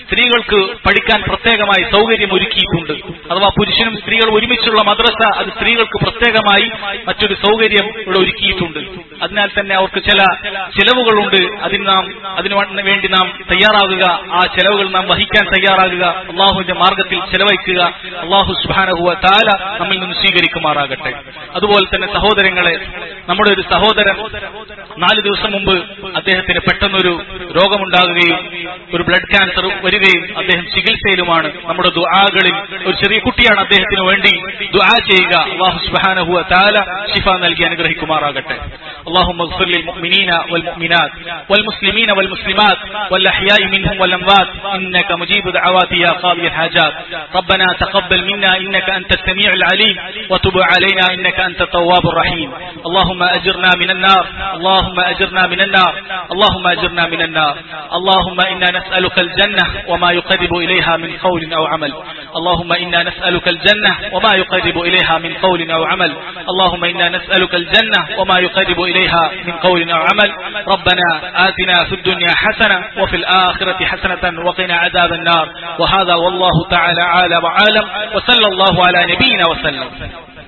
സ്ത്രീകൾക്ക് പഠിക്കാൻ പ്രത്യേകമായി സൗകര്യം ഒരുക്കിയിട്ടുണ്ട് അഥവാ പുരുഷനും സ്ത്രീകളും ഒരുമിച്ചുള്ള മദ്രസ അത് സ്ത്രീകൾക്ക് പ്രത്യേകമായി മറ്റൊരു സൗകര്യം ഇവിടെ ഒരുക്കിയിട്ടുണ്ട് അതിനാൽ തന്നെ അവർക്ക് ചില ചിലവുകളുണ്ട് അതിന് നാം അതിനു വേണ്ടി നാം തയ്യാറാകുക ആ ചെലവുകൾ നാം വഹിക്കാൻ തയ്യാറാകുക അള്ളാഹുവിന്റെ മാർഗത്തിൽ ചെലവഴിക്കുക അള്ളാഹു സുബാനഹുവ താല നമ്മിൽ നിന്ന് സ്വീകരിക്കുമാറാകട്ടെ അതുപോലെ തന്നെ സഹോദരങ്ങളെ നമ്മുടെ ഒരു സഹോദരൻ നാല് ദിവസം മുമ്പ് അദ്ദേഹത്തിന് പെട്ടെന്നൊരു രോഗമുണ്ടാകുകയും ഒരു ബ്ലഡ് ക്യാൻസർ വരികയും അദ്ദേഹം ചികിത്സയിലുമാണ് നമ്മുടെ ദുആകളിൽ ഒരു ചെറിയ കുട്ടിയാണ് അദ്ദേഹത്തിന് വേണ്ടി ദുആ ചെയ്യുക അള്ളാഹു സുബാനഹുവ താല ഷിഫ നൽകി അനുഗ്രഹിക്കുമാറാകട്ടെ اللهم اغفر للمؤمنين والمؤمنات والمسلمين والمسلمات والأحياء منهم والأموات إنك مجيب دعوات يا قاضي الحاجات ربنا تقبل منا إنك أنت السميع العليم وتب علينا إنك أنت التواب الرحيم اللهم أجرنا من النار اللهم أجرنا من النار اللهم أجرنا من النار اللهم إنا نسألك الجنة وما يقرب إليها من قول أو عمل اللهم إنا نسألك الجنة وما يقرب إليها من قول أو عمل اللهم إنا نسألك الجنة وما يقرب إليها من قول أو عمل ربنا آتنا في الدنيا حسنة وفي الآخرة حسنة وقنا عذاب النار وهذا والله تعالى عالم وعالم وصلى الله على نبينا وسلم